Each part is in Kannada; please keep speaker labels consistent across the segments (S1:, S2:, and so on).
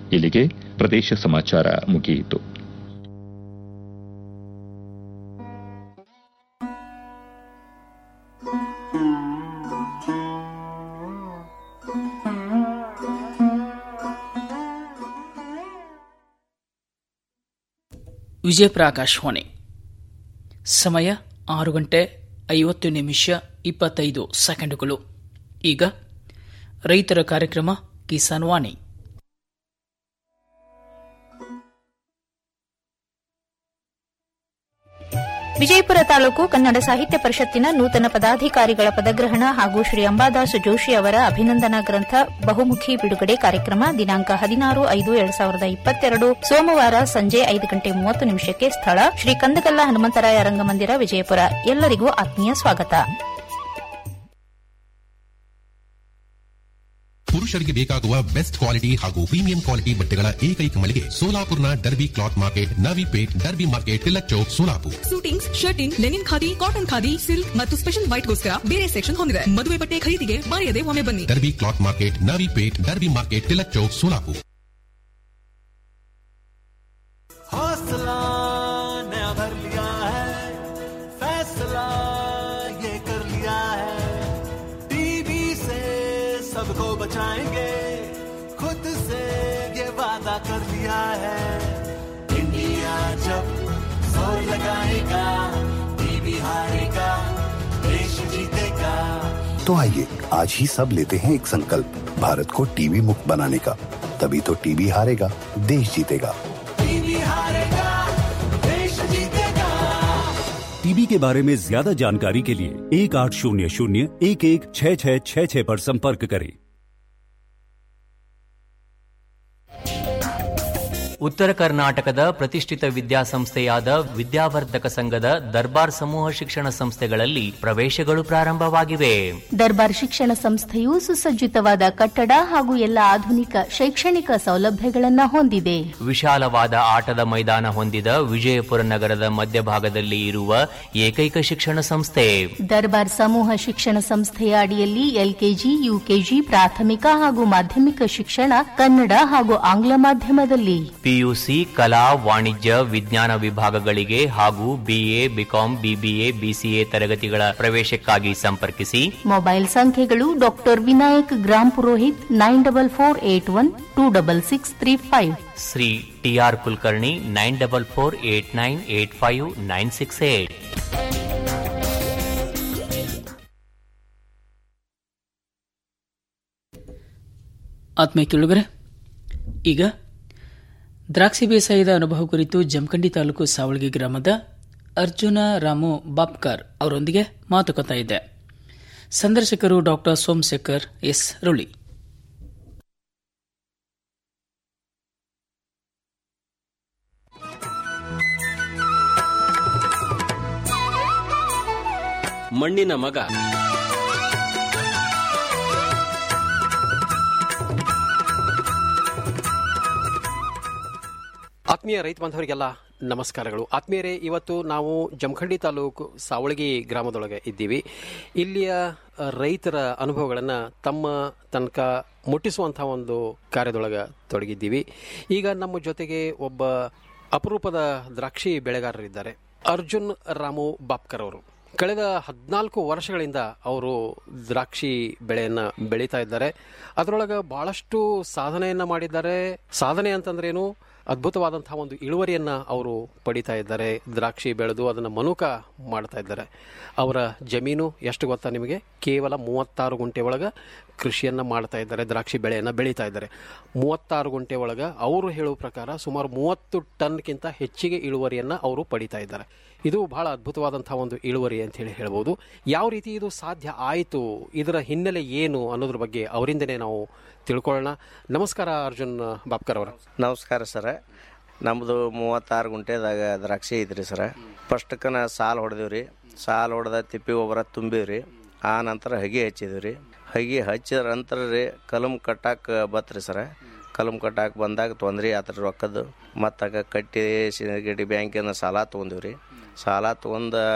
S1: ಇಲ್ಲಿಗೆ ಪ್ರದೇಶ ಸಮಾಚಾರ ಮುಗಿಯಿತು
S2: ವಿಜಯಪುರ ಆಕಾಶವಾಣಿ ಸಮಯ ಆರು ಗಂಟೆ ಐವತ್ತು ನಿಮಿಷ ಇಪ್ಪತ್ತೈದು ಸೆಕೆಂಡುಗಳು ಈಗ ರೈತರ ಕಾರ್ಯಕ್ರಮ ಕಿಸಾನ್ ವಾಣಿ
S3: ವಿಜಯಪುರ ತಾಲೂಕು ಕನ್ನಡ ಸಾಹಿತ್ಯ ಪರಿಷತ್ತಿನ ನೂತನ ಪದಾಧಿಕಾರಿಗಳ ಪದಗ್ರಹಣ ಹಾಗೂ ಶ್ರೀ ಅಂಬಾದಾಸ್ ಜೋಶಿ ಅವರ ಅಭಿನಂದನಾ ಗ್ರಂಥ ಬಹುಮುಖಿ ಬಿಡುಗಡೆ ಕಾರ್ಯಕ್ರಮ ದಿನಾಂಕ ಹದಿನಾರು ಐದು ಎರಡ್ ಸಾವಿರದ ಇಪ್ಪತ್ತೆರಡು ಸೋಮವಾರ ಸಂಜೆ ಐದು ಗಂಟೆ ಮೂವತ್ತು ನಿಮಿಷಕ್ಕೆ ಸ್ಥಳ ಶ್ರೀ ಕಂದಗಲ್ಲ ಹನುಮಂತರಾಯ ರಂಗಮಂದಿರ ವಿಜಯಪುರ ಎಲ್ಲರಿಗೂ ಆತ್ಮೀಯ ಸ್ವಾಗತ
S4: ಪುರುಷರಿಗೆ ಬೇಕಾಗುವ ಬೆಸ್ಟ್ ಕ್ವಾಲಿಟಿ ಹಾಗೂ ಪ್ರೀಮಿಯಂ ಕ್ವಾಲಿಟಿ ಬಟ್ಟೆಗಳ ಏಕೈಕ ಮಳಿಗೆ ಸೋಲಾಪುರ್ನ Derby cloth market Navipeth Derby market Tilak Chowk Solapur
S5: suitings shirting linen khadi cotton khadi silk ಮತ್ತು ಸ್ಪೆಷಲ್ ವೈಟ್ಗೋಸ್ಕರ ಬೇರೆ ಸೆಕ್ಷನ್ ಹೊಂದಿದೆ ಮದುವೆ ಬಟ್ಟೆ ಖರೀದಿಗೆ ಮರೆಯದೆ ಒಮ್ಮೆ ಬನ್ನಿ
S4: Derby cloth market Navipeth Derby market Tilak Chowk Solapur
S6: हौसला नया भर लिया है फैसला ये कर लिया है टीबी से सबको बचाएंगे खुद से ये वादा कर लिया है इंडिया जब जोर लगाएगा टीबी हारेगा देश जीतेगा
S7: तो आइए आज ही सब लेते हैं एक संकल्प भारत को टीबी मुक्त बनाने का तभी तो टीबी हारेगा देश जीतेगा
S6: टीबी हारेगा देश जीतेगा
S8: टीबी के बारे में ज्यादा जानकारी के लिए एक आठ शून्य शून्य एक एक छः छः छः छः पर संपर्क करें
S9: ಉತ್ತರ ಕರ್ನಾಟಕದ ಪ್ರತಿಷ್ಠಿತ ವಿದ್ಯಾಸಂಸ್ಥೆಯಾದ ವಿದ್ಯಾವರ್ಧಕ ಸಂಘದ ದರ್ಬಾರ್ ಸಮೂಹ ಶಿಕ್ಷಣ ಸಂಸ್ಥೆಗಳಲ್ಲಿ ಪ್ರವೇಶಗಳು ಪ್ರಾರಂಭವಾಗಿವೆ
S10: ದರ್ಬಾರ್ ಶಿಕ್ಷಣ ಸಂಸ್ಥೆಯು ಸುಸಜ್ಜಿತವಾದ ಕಟ್ಟಡ ಹಾಗೂ ಎಲ್ಲ ಆಧುನಿಕ ಶೈಕ್ಷಣಿಕ ಸೌಲಭ್ಯಗಳನ್ನು ಹೊಂದಿದೆ
S9: ವಿಶಾಲವಾದ ಆಟದ ಮೈದಾನ ಹೊಂದಿದ ವಿಜಯಪುರ ನಗರದ ಮಧ್ಯಭಾಗದಲ್ಲಿ ಇರುವ ಏಕೈಕ ಶಿಕ್ಷಣ ಸಂಸ್ಥೆ
S10: ದರ್ಬಾರ್ ಸಮೂಹ ಶಿಕ್ಷಣ ಸಂಸ್ಥೆಯ ಅಡಿಯಲ್ಲಿ ಎಲ್ಕೆಜಿ ಯುಕೆಜಿ ಪ್ರಾಥಮಿಕ ಹಾಗೂ ಮಾಧ್ಯಮಿಕ ಶಿಕ್ಷಣ ಕನ್ನಡ ಹಾಗೂ ಆಂಗ್ಲ ಮಾಧ್ಯಮದಲ್ಲಿ
S9: ಪಿಯುಸಿ ಕಲಾ ವಾಣಿಜ್ಯ ವಿಜ್ಞಾನ ವಿಭಾಗಗಳಿಗೆ ಹಾಗೂ ಬಿಎ ಬಿಕಾಂ ಬಿಬಿಎ ಬಿಸಿಎ ತರಗತಿಗಳ ಪ್ರವೇಶಕ್ಕಾಗಿ ಸಂಪರ್ಕಿಸಿ
S10: ಮೊಬೈಲ್ ಸಂಖ್ಯೆಗಳು doctor Vinayak Grampurohit nine double four eight one two double six three five
S9: Shri TR Kulkarni nine double four eight nine eight five nine six eight
S2: ಆತ್ಮೀಯ ಕೇಳುಗರೆ ಈಗ ದ್ರಾಕ್ಷಿ ಬೇಸಾಯದ ಅನುಭವ ಕುರಿತು ಜಮಖಂಡಿ ತಾಲೂಕು ಸಾವಳಗಿ ಗ್ರಾಮದ ಅರ್ಜುನ ರಾಮು ಬಾಪ್ಕರ್ ಅವರೊಂದಿಗೆ ಮಾತುಕತೆ ಇದೆ ಸಂದರ್ಶಕರು ಡಾಕ್ಟರ್ ಸೋಮಶೇಖರ್ ಎಸ್ ರುಳಿ
S11: ಮಣ್ಣಿನ ಮಗ ಆತ್ಮೀಯ ರೈತ ಬಾಂಧವರಿಗೆಲ್ಲ ನಮಸ್ಕಾರಗಳು ಆತ್ಮೀಯರೇ ಇವತ್ತು ನಾವು ಜಮಖಂಡಿ ತಾಲೂಕು ಸಾವಳಗಿ ಗ್ರಾಮದೊಳಗೆ ಇದ್ದೀವಿ ಇಲ್ಲಿಯ ಅ, ರೈತರ ಅನುಭವಗಳನ್ನು ತಮ್ಮ ತನಕ ಮುಟ್ಟಿಸುವಂಥ ಒಂದು ಕಾರ್ಯದೊಳಗೆ ತೊಡಗಿದ್ದೀವಿ ಈಗ ನಮ್ಮ ಜೊತೆಗೆ ಒಬ್ಬ ಅಪರೂಪದ ದ್ರಾಕ್ಷಿ ಬೆಳೆಗಾರರಿದ್ದಾರೆ ಅರ್ಜುನ್ ರಾಮು ಬಾಪ್ಕರ್ ಅವರು ಕಳೆದ ಹದಿನಾಲ್ಕು ವರ್ಷಗಳಿಂದ ಅವರು ದ್ರಾಕ್ಷಿ ಬೆಳೆಯನ್ನು ಬೆಳೀತಾ ಇದ್ದಾರೆ ಅದರೊಳಗೆ ಬಹಳಷ್ಟು ಸಾಧನೆಯನ್ನು ಮಾಡಿದ್ದಾರೆ ಸಾಧನೆ ಅಂತಂದ್ರೇನು ಅದ್ಭುತವಾದಂತಹ ಒಂದು ಇಳುವರಿಯನ್ನ ಅವರು ಪಡಿತಾ ಇದ್ದಾರೆ ದ್ರಾಕ್ಷಿ ಬೆಳೆದು ಅದನ್ನು ಮನುಕ ಮಾಡ್ತಾ ಇದ್ದಾರೆ ಅವರ ಜಮೀನು ಎಷ್ಟು ಗೊತ್ತಾ ನಿಮಗೆ ಕೇವಲ ಮೂವತ್ತಾರು ಗುಂಟೆ ಒಳಗೆ ಕೃಷಿಯನ್ನು ಮಾಡ್ತಾ ಇದ್ದಾರೆ ದ್ರಾಕ್ಷಿ ಬೆಳೆಯನ್ನು ಬೆಳೀತಾ ಇದ್ದಾರೆ ಮೂವತ್ತಾರು ಗುಂಟೆ ಒಳಗೆ ಅವರು ಹೇಳುವ ಪ್ರಕಾರ ಸುಮಾರು ಮೂವತ್ತು ಟನ್ಗಿಂತ ಹೆಚ್ಚಿಗೆ ಇಳುವರಿಯನ್ನು ಅವರು ಪಡಿತಾ ಇದ್ದಾರೆ ಇದು ಬಹಳ ಅದ್ಭುತವಾದಂತಹ ಒಂದು ಇಳುವರಿ ಅಂತ ಹೇಳಿ ಹೇಳ್ಬೋದು ಯಾವ ರೀತಿ ಇದು ಸಾಧ್ಯ ಆಯಿತು ಇದರ ಹಿನ್ನೆಲೆ ಏನು ಅನ್ನೋದ್ರ ಬಗ್ಗೆ ಅವರಿಂದನೇ ನಾವು ತಿಳ್ಕೊಳ್ಳೋಣ ನಮಸ್ಕಾರ ಅರ್ಜುನ್ ಬಾಪ್ಕರ್ ಅವರ
S12: ನಮಸ್ಕಾರ ಸರ ನಮ್ಮದು ಮೂವತ್ತಾರು ಗುಂಟೆದಾಗ ದ್ರಾಕ್ಷಿ ಐತ್ರಿ ಸರ ಫಸ್ಟ್ಕನ ಸಾಲ್ ಹೊಡೆದಿವಿ ರೀ ಸಾಲ್ ಹೊಡೆದ ತಿಪ್ಪಿ ಗೊಬ್ಬರ ತುಂಬಿವಿ ರೀ ಆ ನಂತರ ಹಗಿ ಹಚ್ಚಿದ್ವಿ ರೀ ಹಗಿ ಹಚ್ಚಿದ ನಂತರ ರೀ ಕಲಮ್ ಕಟ್ಟಾಕ ಬತ್ರಿ ಸರ ಕಲಮ್ ಕಟ್ಟಾಕ ಬಂದಾಗ ತೊಂದ್ರೆ ಆತ್ರಿ ರೊಕ್ಕದ್ದು ಮತ್ತು ಕಟ್ಟಿ ಸಿಗಡಿ ಬ್ಯಾಂಕಿನ ಸಾಲ ತೊಗೊಂಡಿವಿ ರೀ ಸಾಲ ತೊಗೊಂಡು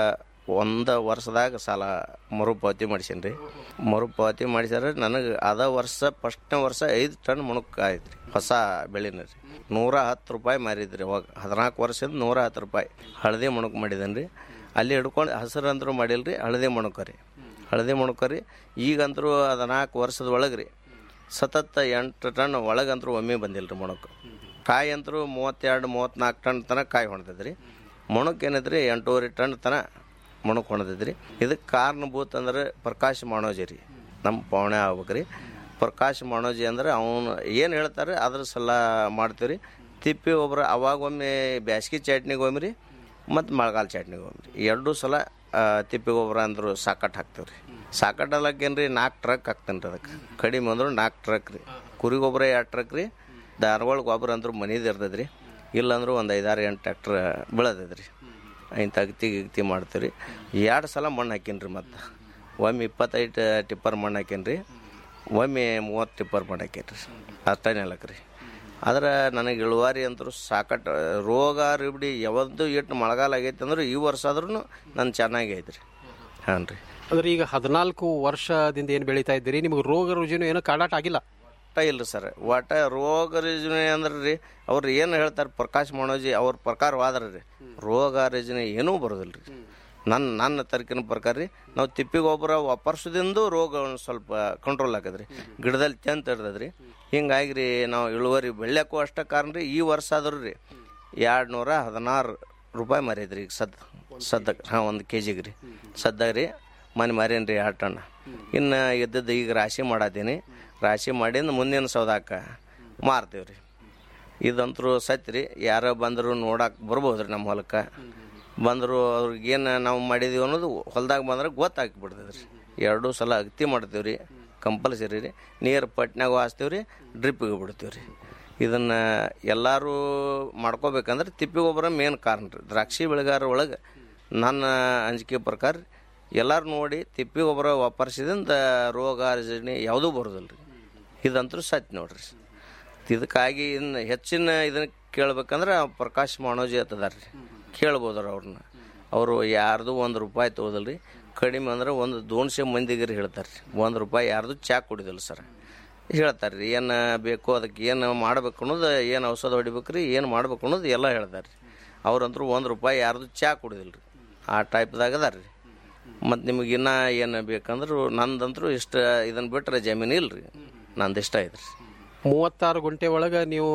S12: ಒಂದು ವರ್ಷದಾಗ ಸಾಲ ಮರುಪಾವತಿ ಮಾಡಿಸೇನಿ ರೀ ಮರುಪಾವತಿ ಮಾಡಿಸ್ಯಾರ ನನಗೆ ಅದ ವರ್ಷ ಫಸ್ಟ್ನೇ ವರ್ಷ ಐದು ಟನ್ ಮುಣುಕ್ ಆಯ್ತು ರೀ ಹೊಸ ಬೆಳೆನ ರೀ ನೂರ ಹತ್ತು ರೂಪಾಯಿ ಮಾರಿದ್ರಿ ಅವಾಗ ಹದಿನಾಲ್ಕು ವರ್ಷದ ನೂರ ಹತ್ತು ರೂಪಾಯಿ ಹಳದಿ ಮುಣುಕ್ ಮಾಡಿದ್ದೇನೆ ರೀ ಅಲ್ಲಿ ಹಿಡ್ಕೊಂಡು ಹಸಿರು ಅಂದ್ರೂ ಮಾಡಿಲ್ಲ ರೀ ಹಳದಿ ಮುಣುಕ ರೀ ಹಳದಿ ಮುಣುಕ ರೀ ಈಗಂತರೂ ಹದಿನಾಲ್ಕು ವರ್ಷದ ಒಳಗೆ ರೀ ಸತತ ಎಂಟು ಟನ್ ಒಳಗಂತರೂ ಒಮ್ಮೆ ಬಂದಿಲ್ಲ ರೀ ಮೊಣಕು ಕಾಯಿ ಅಂತರೂ ಮೂವತ್ತೆರಡು ಮೂವತ್ತ್ನಾಲ್ಕು ಟನ್ ತನಕ ಕಾಯಿ ಹೊಣ್ತೈತೆ ರೀ ಮೊಣಕ್ ಏನೈತ್ರಿ ಎಂಟೂವರೆ ಟನ್ ತನ ಮೊಣಕ್ ಹೊಣ್ತೈತೆ ರೀ ಇದಕ್ಕೆ ಕಾರಣಭೂತ ಅಂದ್ರೆ ಪ್ರಕಾಶ್ ಮಾಣೋಜಿ ರೀ ನಮ್ಮ ಪವಣೆ ಆಗ್ಬೇಕು ರೀ ಪ್ರಕಾಶ್ ಮಾಣೋಜಿ ಅಂದ್ರೆ ಅವನು ಏನು ಹೇಳ್ತಾರೆ ಅದ್ರ ಸಲ ಮಾಡ್ತೀವಿ ರೀ ತಿಪ್ಪಿ ಒಬ್ರು ಅವಾಗ ಒಮ್ಮೆ ಬ್ಯಾಸ್ಗಿ ಚಟ್ನಿಗೆ ಒಮ್ಮೆ ರೀ ಮತ್ತು ಮಳೆಗಾಲ ಚಟ್ನಿಗೆ ಒಮ್ಮೆ ರೀ ಎರಡೂ ಸಲ ಆ, ತಿಪ್ಪಿ ಗೊಬ್ಬರ ಅಂದ್ರು ಸಾಕಟ್ಟು ಹಾಕ್ತೀವಿ ರೀ ಸಾಕಟ್ಟು ಅಲ್ಲಕ್ಕೇನು ರೀ ನಾಲ್ಕು ಟ್ರಕ್ ಹಾಕ್ತೇನೆ ರೀ ಅದಕ್ಕೆ ಕಡಿಮೆ ಅಂದ್ರೆ ನಾಲ್ಕು ಟ್ರಕ್ ರೀ ಕುರಿ ಗೊಬ್ಬರ ಎರಡು ಟ್ರಕ್ ರೀ ಧಾರವಾಡ ಗೊಬ್ಬರ ಅಂದ್ರೂ ಮನಿದು ಇರ್ತೈತೆ ರೀ ಇಲ್ಲಾಂದ್ರೂ ಒಂದು ಐದಾರು ಎಂಟು ಟ್ಯಾಕ್ಟ್ರ್ ಬೀಳತೈತೆ ರೀ ಇಂಥ ಅಗತಿ ಗಿಗ್ತಿ ಮಾಡ್ತೀವಿ ರೀ ಎರಡು ಸಲ ಮಣ್ಣು ಹಾಕೀನಿ ರೀ ಮತ್ತು ಒಮ್ಮೆ ಇಪ್ಪತ್ತೈದು ಟಿಪ್ಪರ್ ಮಣ್ಣು ಹಾಕೀನಿ ರೀ ಒಮ್ಮೆ ಮೂವತ್ತು ಟಿಪ್ಪರ್ ಮಣ್ಣು ಹಾಕೀನಿ ರೀ ಅಷ್ಟೇ ನೆಲಕ್ಕೆ ರೀ ಆದ್ರೆ ನನಗೆ ಇಳುವಾರಿ ಅಂತರೂ ಸಾಕಟ್ಟು ರೋಗ ರಿಬ್ಡಿ ಯಾವತ್ತು ಇಟ್ಟು ಮಳೆಗಾಲ ಆಗೈತೆ ಅಂದ್ರೆ ಈ ವರ್ಷ ಆದ್ರೂ ನಾನು ಚೆನ್ನಾಗಿ ಐತೆ ರೀ ಹಾಂ ರೀ
S11: ಅಂದ್ರೆ ಈಗ ಹದಿನಾಲ್ಕು ವರ್ಷದಿಂದ ಏನು ಬೆಳೀತಾ ಇದ್ದೀರಿ ನಿಮಗೆ ರೋಗ ರುಜಿನ ಏನೋ ಕಾಡಾಟ ಆಗಿಲ್ಲ
S12: ಒಟ್ಟ ಇಲ್ಲ ಸರ್ ಒಟ್ಟ ರೋಗ ರುಜಿನ ಅಂದ್ರೆ ರೀ ಅವ್ರು ಏನು ಹೇಳ್ತಾರೆ ಪ್ರಕಾಶ್ ಮನೋಜಿ ಅವ್ರ ಪ್ರಕಾರವಾದ್ರೆ ರೀ ರೋಗ ರುಜಿನ ಏನೂ ಬರೋದಿಲ್ಲ ರೀ ನನ್ನ ನನ್ನ ತರ್ಕಿನ ಪ್ರಕಾರ ರೀ ನಾವು ತಿಪ್ಪಿ ಗೊಬ್ಬರ ವಾಪರ್ಸೋದಿಂದ ರೋಗ ಒಂದ್ ಸ್ವಲ್ಪ ಕಂಟ್ರೋಲ್ ಆಗದ್ರಿ ಗಿಡದಲ್ಲಿ ತೆಂತ ಇರ್ತದ್ರಿ ಹಿಂಗಾಗಿ ರೀ ನಾವು ಇಳುವರಿ ಬೆಳ್ಯಾಕೂ ಅಷ್ಟ ಕಾರಣ ರೀ ಈ ವರ್ಷ ಆದ್ರೂ ರೀ ಎರಡು ನೂರ ಹದಿನಾರು ರೂಪಾಯಿ ಮಾರೈತ್ರಿ ಈಗ ಸದ್ ಸದ್ದಕ್ಕೆ ಹಾಂ ಒಂದು ಕೆ ಜಿಗೆ ರೀ ಸದ್ದಾಗ ರೀ ಮನೆ ಮಾರೇನು ರೀ ಎರಡು ಟನ್ ಇನ್ನು ಇದ್ದದ್ದು ಈಗ ರಾಶಿ ಮಾಡತ್ತೀನಿ ರಾಶಿ ಮಾಡಿಂದ ಮುಂದಿನ ಸೌದಾಕ ಮಾರ್ತೀವಿ ರೀ ಇದಂತರೂ ಸತ್ಯ ರೀ ಯಾರೋ ಬಂದರು ನೋಡಕ್ಕೆ ಬರ್ಬೋದು ರೀ ನಮ್ಮ ಹೊಲಕ್ಕೆ ಬಂದರು ಅವ್ರಿಗೇನು ನಾವು ಮಾಡಿದೀವಿ ಅನ್ನೋದು ಹೊಲ್ದಾಗ ಬಂದ್ರೆ ಗೊತ್ತಾಗ್ಬಿಡ್ತದೆ ರೀ ಎರಡೂ ಸಲ ಅಗತಿ ಮಾಡ್ತೀವಿ ರೀ ಕಂಪಲ್ಸರಿ ರೀ ನೀರು ಪಟ್ನಾಗ ಹಾಸ್ತೀವಿ ರೀ ಡ್ರಿಪ್ಪಿಗೆ ಬಿಡ್ತೀವಿ ರೀ ಇದನ್ನು ಎಲ್ಲರೂ ಮಾಡ್ಕೋಬೇಕಂದ್ರೆ ತಿಪ್ಪಿ ಗೊಬ್ಬರ ಮೇನ್ ಕಾರಣ ರೀ ದ್ರಾಕ್ಷಿ ಬೆಳೆಗಾರ ಒಳಗೆ ನನ್ನ ಅಂಜಿಕೆ ಪ್ರಕಾರ ಎಲ್ಲರೂ ನೋಡಿ ತಿಪ್ಪಿ ಗೊಬ್ಬರ ವಾಪರ್ಸಿದಿಂದ ರೋಗ ರುಜಿನ ಯಾವುದೂ ಬರೋದಿಲ್ಲ ರೀ ಇದಂತೂ ಸತ್ಯ ನೋಡ್ರಿ ಇದಕ್ಕಾಗಿ ಇನ್ನು ಹೆಚ್ಚಿನ ಇದನ್ನ ಕೇಳ್ಬೇಕಂದ್ರೆ ಪ್ರಕಾಶ್ ಮಾಣೋಜಿ ಅಂತದಾರ ರೀ ಕೇಳ್ಬೋದ್ರ ಅವ್ರನ್ನ ಅವರು ಯಾರ್ದು ಒಂದು ರೂಪಾಯಿ ತೊಗೋದಿಲ್ಲ ರೀ ಕಡಿಮೆ ಅಂದ್ರೆ ಒಂದು ದೋನ್ಸೆ ಮಂದಿಗೆ ರೀ ಹೇಳ್ತಾರೆ ರೀ ಒಂದು ರೂಪಾಯಿ ಯಾರ್ದು ಚಾ ಕುಡಿದಿಲ್ಲ ಸರ್ ಹೇಳ್ತಾರೆ ರೀ ಏನು ಬೇಕು ಅದಕ್ಕೆ ಏನು ಮಾಡ್ಬೇಕು ಅನ್ನೋದು ಏನು ಔಷಧ ಹೊಡಿಬೇಕು ರೀ ಏನು ಮಾಡ್ಬೇಕು ಅನ್ನೋದು ಎಲ್ಲ ಹೇಳ್ತಾರೆ ರೀ ಅವ್ರಂತರೂ ಒಂದು ರೂಪಾಯಿ ಯಾರ್ದು ಚಾ ಕುಡಿದಿಲ್ಲ ರೀ ಆ ಟೈಪ್ದಾಗ ಅದಾರ ರೀ ಮತ್ತು ನಿಮಗೆ ಇನ್ನೂ ಏನು ಬೇಕಂದ್ರೆ ನಂದಂತರೂ ಇಷ್ಟ ಇದನ್ನು ಬಿಟ್ರೆ ಜಮೀನು ಇಲ್ಲ ರೀ ನಂದು ಇಷ್ಟ ಐತೆ ರೀ
S11: ಮೂವತ್ತಾರು ಗುಂಟೆ ಒಳಗೆ ನೀವು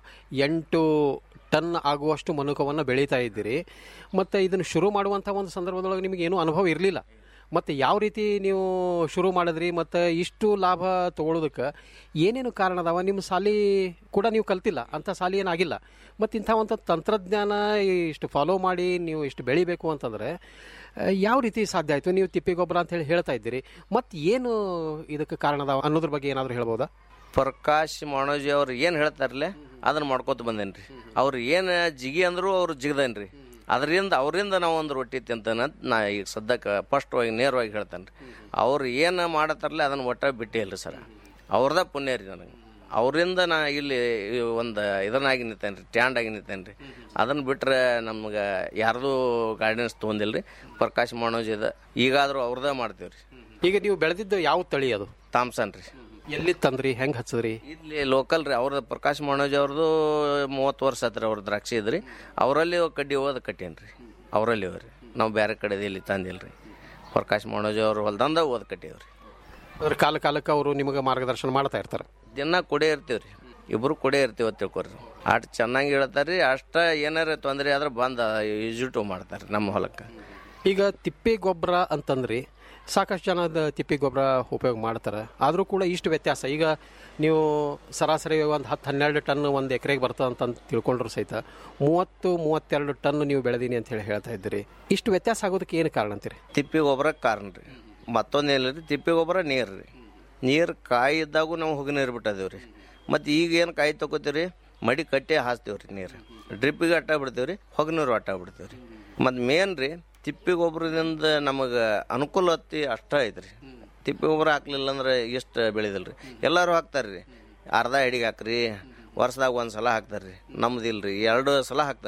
S11: ಎಂಟು ಟನ್ ಆಗುವಷ್ಟು ಮನುಕವನ್ನು ಬೆಳೀತಾ ಇದ್ದೀರಿ ಮತ್ತು ಇದನ್ನು ಶುರು ಮಾಡುವಂಥ ಒಂದು ಸಂದರ್ಭದೊಳಗೆ ನಿಮಗೆ ಏನೂ ಅನುಭವ ಇರಲಿಲ್ಲ ಮತ್ತು ಯಾವ ರೀತಿ ನೀವು ಶುರು ಮಾಡಿದ್ರಿ ಮತ್ತು ಇಷ್ಟು ಲಾಭ ತಗೊಳ್ಳೋದಕ್ಕೆ ಏನೇನು ಕಾರಣ ಅದಾವ ನಿಮ್ಮ ಸಾಲಿ ಕೂಡ ನೀವು ಕಲ್ತಿಲ್ಲ ಅಂಥ ಸಾಲಿ ಏನಾಗಿಲ್ಲ ಮತ್ತು ಇಂಥ ಒಂದು ತಂತ್ರಜ್ಞಾನ ಇಷ್ಟು ಫಾಲೋ ಮಾಡಿ ನೀವು ಇಷ್ಟು ಬೆಳಿಬೇಕು ಅಂತಂದರೆ ಆ, ಯಾವ ರೀತಿ ಸಾಧ್ಯ ಆಯಿತು ನೀವು ತಿಪ್ಪಿ ಗೊಬ್ಬರ ಅಂತ ಹೇಳಿ ಹೇಳ್ತಾ ಇದ್ದೀರಿ ಮತ್ತು ಏನು ಇದಕ್ಕೆ ಕಾರಣ ಅದಾವ ಅನ್ನೋದ್ರ ಬಗ್ಗೆ ಏನಾದರೂ ಹೇಳ್ಬೋದಾ
S12: ಪ್ರಕಾಶ್ ಮಾಣೋಜಿ ಅವ್ರು ಏನು ಹೇಳ್ತಾರಲ್ಲ ಅದನ್ನ ಮಾಡ್ಕೋತ ಬಂದೇನಿ ರೀ ಅವ್ರು ಏನು ಜಿಗಿ ಅಂದ್ರು ಅವ್ರು ಜಿಗದೇನಿ ರೀ ಅದರಿಂದ ಅವರಿಂದ ನಾವು ಒಂದು ರೊಟ್ಟಿ ತಿಂತಾನೆ ಅಂತ ನಾ ಈಗ ಸದ್ಯಕ್ಕೆ ಸ್ಪಷ್ಟವಾಗಿ ನೇರವಾಗಿ ಹೇಳ್ತೇನೆ ರೀ ಅವ್ರು ಏನು ಮಾಡತ್ತಾರಲ್ಲ ಅದನ್ನು ಒಟ್ಟ ಬಿಟ್ಟೇ ಇಲ್ಲ ಸರ್ ಅವ್ರದ ಪುಣ್ಯ ರೀ ನನಗೆ ಅವರಿಂದ ನಾ ಇಲ್ಲಿ ಒಂದು ಇದನ್ನಾಗಿ ನಿಂತೇನೆ ರೀ ಟ್ಯಾಂಡ್ ಆಗಿ ನಿಂತೇನೆ ರೀ ಅದನ್ನು ಬಿಟ್ರೆ ನಮ್ಗೆ ಯಾರ್ದು ಗೈಡೆನ್ಸ್ ತೊಗೊಂದಿಲ್ಲ ರೀ ಪ್ರಕಾಶ್ ಮಾಣೋಜಿ ಅದ ಈಗಾದರೂ ಅವ್ರದ್ದೇ ಮಾಡ್ತೀವಿ ರೀ
S11: ಈಗ ನೀವು ಬೆಳೆದಿದ್ದು ಯಾವ ತಳಿ ಅದು
S12: ತಾಮ್ಸನ್ ರೀ
S11: ಎಲ್ಲಿ ತಂದ್ರಿ ಹೆಂಗೆ ಹಚ್ಚದ್ರಿ
S12: ಇಲ್ಲಿ ಲೋಕಲ್ ರೀ ಅವ್ರದ್ದು ಪ್ರಕಾಶ್ ಮನೋಜ್ ಅವ್ರದ್ದು ಮೂವತ್ತು ವರ್ಷ ಆತ್ರಿ ಅವ್ರ ದ್ರಾಕ್ಷಿ ಇದ್ರಿ ಅವರಲ್ಲಿ ಕಡ್ಡಿ ಹೋದ ಕಟ್ಟೇನಿ ರೀ ಅವರಲ್ಲಿ ಅವ್ರಿ ನಾವು ಬೇರೆ ಕಡೆದು ಇಲ್ಲಿ ತಂದಿಲ್ಲ ರೀ ಪ್ರಕಾಶ್ ಮನೋಜ್ ಅವ್ರು ಹೊಲ್ದಂದ ಓದ್ ಕಟ್ಟೇವ್ರಿ
S11: ಅದ್ರ ಕಾಲ ಕಾಲಕ್ಕೆ ಅವರು ನಿಮಗೆ ಮಾರ್ಗದರ್ಶನ ಮಾಡ್ತಾ ಇರ್ತಾರೆ
S12: ದಿನ ಕೊಡೇ ಇರ್ತೀವಿ ರೀ ಇಬ್ರು ಕೊಡೇ ಇರ್ತೀವಿ ಅಂತ ತಿಳ್ಕೊರಿ ಅಷ್ಟು ಚೆನ್ನಾಗಿ ಹೇಳ್ತಾರೆ ರೀ ಅಷ್ಟ ಏನಾರ ತೊಂದರೆ ಆದ್ರೆ ಬಂದು ಯೂಸಿಟು ಮಾಡ್ತಾರೆ ನಮ್ಮ ಹೊಲಕ್ಕೆ
S11: ಈಗ ತಿಪ್ಪೆ ಗೊಬ್ಬರ ಅಂತಂದ್ರಿ ಸಾಕಷ್ಟು ಜನ ಅದ್ ತಿಪ್ಪೆ ಗೊಬ್ಬರ ಉಪಯೋಗ ಮಾಡ್ತಾರೆ ಆದರೂ ಕೂಡ ಇಷ್ಟು ವ್ಯತ್ಯಾಸ ಈಗ ನೀವು ಸರಾಸರಿ ಒಂದು ಹತ್ತು ಹನ್ನೆರಡು ಟನ್ ಒಂದು ಎಕರೆಗೆ ಬರ್ತದೆ ಅಂತ ತಿಳ್ಕೊಂಡ್ರು ಸಹಿತ ಮೂವತ್ತು ಮೂವತ್ತೆರಡು ಟನ್ ನೀವು ಬೆಳೆದೀನಿ ಅಂತ ಹೇಳಿ ಹೇಳ್ತಾ ಇದ್ದೀರಿ ಇಷ್ಟು ವ್ಯತ್ಯಾಸ ಆಗೋದಕ್ಕೆ ಏನು ಕಾರಣ ಅಂತೀರಿ
S12: ತಿಪ್ಪಿ ಗೊಬ್ಬರ ಕಾರಣ ರೀ ಮತ್ತೊಂದೇನಿಲ್ಲ ರೀ ತಿಪ್ಪಿ ಗೊಬ್ಬರ ನೀರು ರೀ ನೀರು ಕಾಯಿ ಇದ್ದಾಗೂ ನಾವು ಹೋಗಿ ನೀರು ಬಿಟ್ಟಿದೇವೆ ರೀ ಮತ್ತು ಈಗ ಏನು ಕಾಯಿ ತಗೋತೀವಿ ರೀ ಮಡಿ ಕಟ್ಟಿ ಹಾಸ್ತೀವಿ ರೀ ನೀರು ಡ್ರಿಪ್ಪಿಗೆ ಅಟ್ಟ ಬಿಡ್ತೀವಿ ರೀ ಹೊಗೆ ನೀರು ಅಟ್ಟ ಬಿಡ್ತೀವಿ ರೀ ಮತ್ತು ಮೇನ್ ರೀ ತಿಪ್ಪಿ ಗೊಬ್ಬರದಿಂದ ನಮಗೆ ಅನುಕೂಲತೆ ಅಷ್ಟ ಐತೆ ರೀ ತಿಪ್ಪಿ ಗೊಬ್ಬರ ಹಾಕ್ಲಿಲ್ಲ ಅಂದ್ರೆ ಎಷ್ಟು ಬೆಳೆದಿಲ್ಲ ರೀ ಎಲ್ಲರೂ ಹಾಕ್ತಾರೆ ರೀ ಅರ್ಧ ಅಡಿಗೆ ಹಾಕ್ರಿ ವರ್ಷದಾಗ ಒಂದು ಸಲ ಹಾಕ್ತಾರೆ ರೀ ನಮ್ದು ಇಲ್ಲ ರೀ ಎರಡು ಸಲ ಹಾಕ್ತಾನೆ ರೀ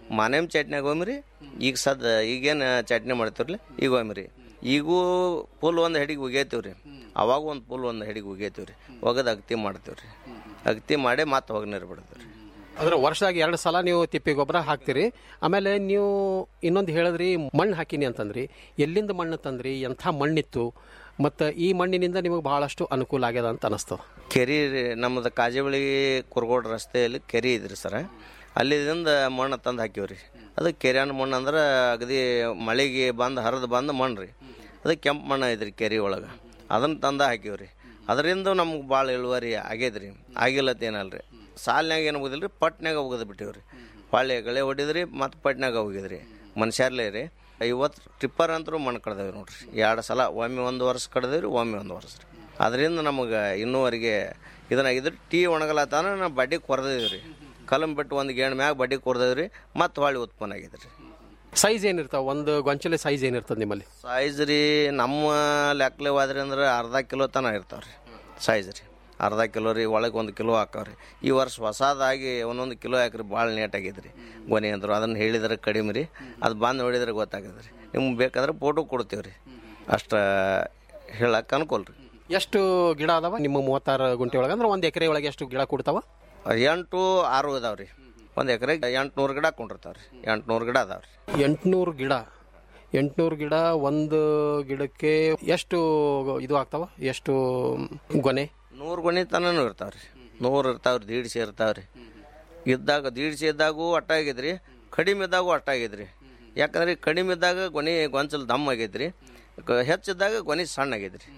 S12: ಮಾನೇಮ್ ಚಟ್ನ್ಯಾಗ ಹೋಮ್ರಿ ಈಗ ಸದ್ ಈಗೇನು ಚಟ್ನಿ ಮಾಡ್ತೀವ್ರಲ್ಲ ಈಗ ಹೋಮ್ರಿ ಈಗೂ ಫುಲ್ ಒಂದು ಹೆಡಿಗೆ ಉಗೇತೀವಿ ರೀ ಅವಾಗ ಒಂದು ಫುಲ್ ಒಂದು ಹೆಡಿಗೆ ಉಗೇತೀವಿ ರೀ ಒಗದು ಅಗತಿ ಮಾಡ್ತೀವಿ ರೀ ಅಗತಿ ಮಾಡಿ ಮತ್ತೆ ಹೋಗಿ ನೀರು ಬಿಡ್ತೀವಿ ರೀ
S11: ಅಂದ್ರೆ ವರ್ಷದಾಗ ಎರಡು ಸಲ ನೀವು ತಿಪ್ಪಿ ಗೊಬ್ಬರ ಹಾಕ್ತೀರಿ ಆಮೇಲೆ ನೀವು ಇನ್ನೊಂದು ಹೇಳಿದ್ರಿ ಮಣ್ಣು ಹಾಕಿನಿ ಅಂತಂದ್ರಿ ಎಲ್ಲಿಂದ ಮಣ್ಣು ತಂದ್ರಿ ಎಂಥ ಮಣ್ಣಿತ್ತು ಮತ್ತು ಈ ಮಣ್ಣಿನಿಂದ ನಿಮಗೆ ಬಹಳಷ್ಟು ಅನುಕೂಲ ಆಗ್ಯದ ಅಂತ ಅನಿಸ್ತದ
S12: ಕೆರೆ ರೀ ನಮ್ಮದು ಕಾಜೇಬಳಿ ಕುರ್ಗೋಡ್ ರಸ್ತೆಯಲ್ಲಿ ಕೆರೆ ಇದ್ರಿ ಸರ ಅಲ್ಲಿದಿಂದ ಮಣ್ಣು ತಂದು ಹಾಕಿವ್ರಿ ಅದು ಕೆರೆಯನ್ನ ಮಣ್ಣು ಅಂದ್ರೆ ಅಗದಿ ಮಳೆಗೆ ಬಂದು ಹರಿದು ಬಂದು ಮಣ್ಣು ರೀ ಅದು ಕೆಂಪು ಮಣ್ಣು ಐತ್ರಿ ಕೆರೆ ಒಳಗೆ ಅದನ್ನು ತಂದು ಹಾಕಿವ್ರಿ ಅದರಿಂದ ನಮ್ಗೆ ಭಾಳ ಇಳುವರಿ ಆಗೈತ್ರಿ ಆಗಿಲ್ಲತ್ತ ಏನಲ್ರಿ ಸಾಲಿನಾಗ ಏನು ಹೋಗುದಿಲ್ಲ ರೀ ಪಟ್ನಾಗ ಹೋಗೋದು ಬಿಟ್ಟಿವ್ರಿ ಹೊಳ್ಳಿ ಗಳೆ ಹೊಡಿದ್ರಿ ಮತ್ತು ಪಟ್ನಾಗ ಹೋಗಿದ್ರಿ ಮನುಷ್ಯರ್ಲೇ ರೀ ಐವತ್ತು ಟಿಪ್ಪರ್ ಅಂತರೂ ಮಣ್ಣು ಕಡ್ದೇವಿ ನೋಡ್ರಿ ಎರಡು ಸಲ ಒಮ್ಮೆ ಒಂದು ವರ್ಷ ಕಡ್ದೇವ್ರಿ ಒಮ್ಮೆ ಒಂದು ವರ್ಷ ರೀ ಅದರಿಂದ ನಮಗೆ ಇನ್ನೂವರೆಗೆ ಇದನ್ನಾಗಿದ್ರೆ ಟೀ ಒಣಗಲತ್ತಾನ ನಾವು ಬಡ್ಡಿ ಕೊರ್ದಿದ್ವಿ ರೀ ಕಲಂ ಬಿಟ್ಟು ಒಂದು ಗೇಣ್ ಮ್ಯಾಗ ಬಡ್ಡಿ ಕೊರ್ದೇವ್ರಿ ಮತ್ತು ಹೊಳ್ಳಿ ಉತ್ಪನ್ನ ಆಗಿದ್ರಿ ರೀ
S11: ಸೈಜ್ ಏನಿರ್ತಾವ ಒಂದು ಗೊಂಚಲೆ ಸೈಜ್ ಏನಿರ್ತದೆ ನಿಮ್ಮಲ್ಲಿ
S12: ಸೈಜ್ ರೀ ನಮ್ಮ ಲೆಕ್ಕಲೆ ಹೋದ್ರಿ ಅಂದ್ರೆ ಅರ್ಧ ಕಿಲೋ ತನಕ ಇರ್ತಾವೆ ರೀ ಸೈಜ್ ರೀ ಅರ್ಧ ಕಿಲೋ ರೀ ಒಳಗೆ ಒಂದು ಕಿಲೋ ಹಾಕಾವ್ರಿ ಈ ವರ್ಷ ಹೊಸದಾಗಿ ಒಂದೊಂದು ಕಿಲೋ ಹಾಕ್ರಿ ಭಾಳ ನೀಟಾಗೈತೆ ರೀ ಗೊನೆ ಅಂದರು ಅದನ್ನು ಹೇಳಿದ್ರೆ ಕಡಿಮೆ ರೀ ಅದು ಬಂದು ನೋಡಿದ್ರೆ ಗೊತ್ತಾಗತ್ತೆ ರೀ ನಿಮ್ಗೆ ಬೇಕಾದ್ರೆ ಫೋಟೋ ಕೊಡ್ತೀವಿ ರೀ ಅಷ್ಟು ಹೇಳಕ್ಕೆ ಅನುಕೂಲ ರೀ
S11: ಎಷ್ಟು ಗಿಡ ಅದಾವ ನಿಮ್ಮ ಮೂವತ್ತಾರು ಗುಂಟೆ ಒಳಗೆ ಅಂದ್ರೆ ಒಂದು ಎಕರೆ ಒಳಗೆ ಎಷ್ಟು ಗಿಡ ಕೊಡ್ತಾವ
S12: ಎಂಟು ಆರು ಇದಾವೆ ರೀ ಒಂದು ಎಕರೆಗೆ ಎಂಟುನೂರು ಗಿಡ ಕೊಂಡಿರ್ತಾವೆ ರೀ ಎಂಟುನೂರು ಗಿಡ ಅದಾವೆ ರೀ
S11: ಎಂಟುನೂರು ಗಿಡ ಎಂಟುನೂರು ಗಿಡ ಒಂದು ಗಿಡಕ್ಕೆ ಎಷ್ಟು ಇದು ಆಗ್ತಾವ ಎಷ್ಟು ಗೊನೆ
S12: ನೂರು ಗೊನೆ ತನೂ ಇರ್ತಾವೆ ರೀ ನೂರು ಇರ್ತಾವೆ ರೀ ದೀಡ್ಸಿ ಇರ್ತಾವೆ ರೀ ಇದ್ದಾಗ ದೀಡ್ಸಿ ಇದ್ದಾಗೂ ಅಟ್ಟ ಆಗೈತ್ರಿ ಕಡಿಮೆ ಇದ್ದಾಗೂ ಅಟ್ಟ ಆಗೈತ್ರಿ ಯಾಕಂದ್ರೆ ಈ ಕಡಿಮೆ ಇದ್ದಾಗ ಗೊನೆ ಗೊಂಚಲು ದಮ್ ಆಗೈತ್ರಿ ಕ- ಹೆಚ್ಚಿದ್ದಾಗ ಗೊನೆ ಸಣ್ಣ ಆಗೈತ್ರಿ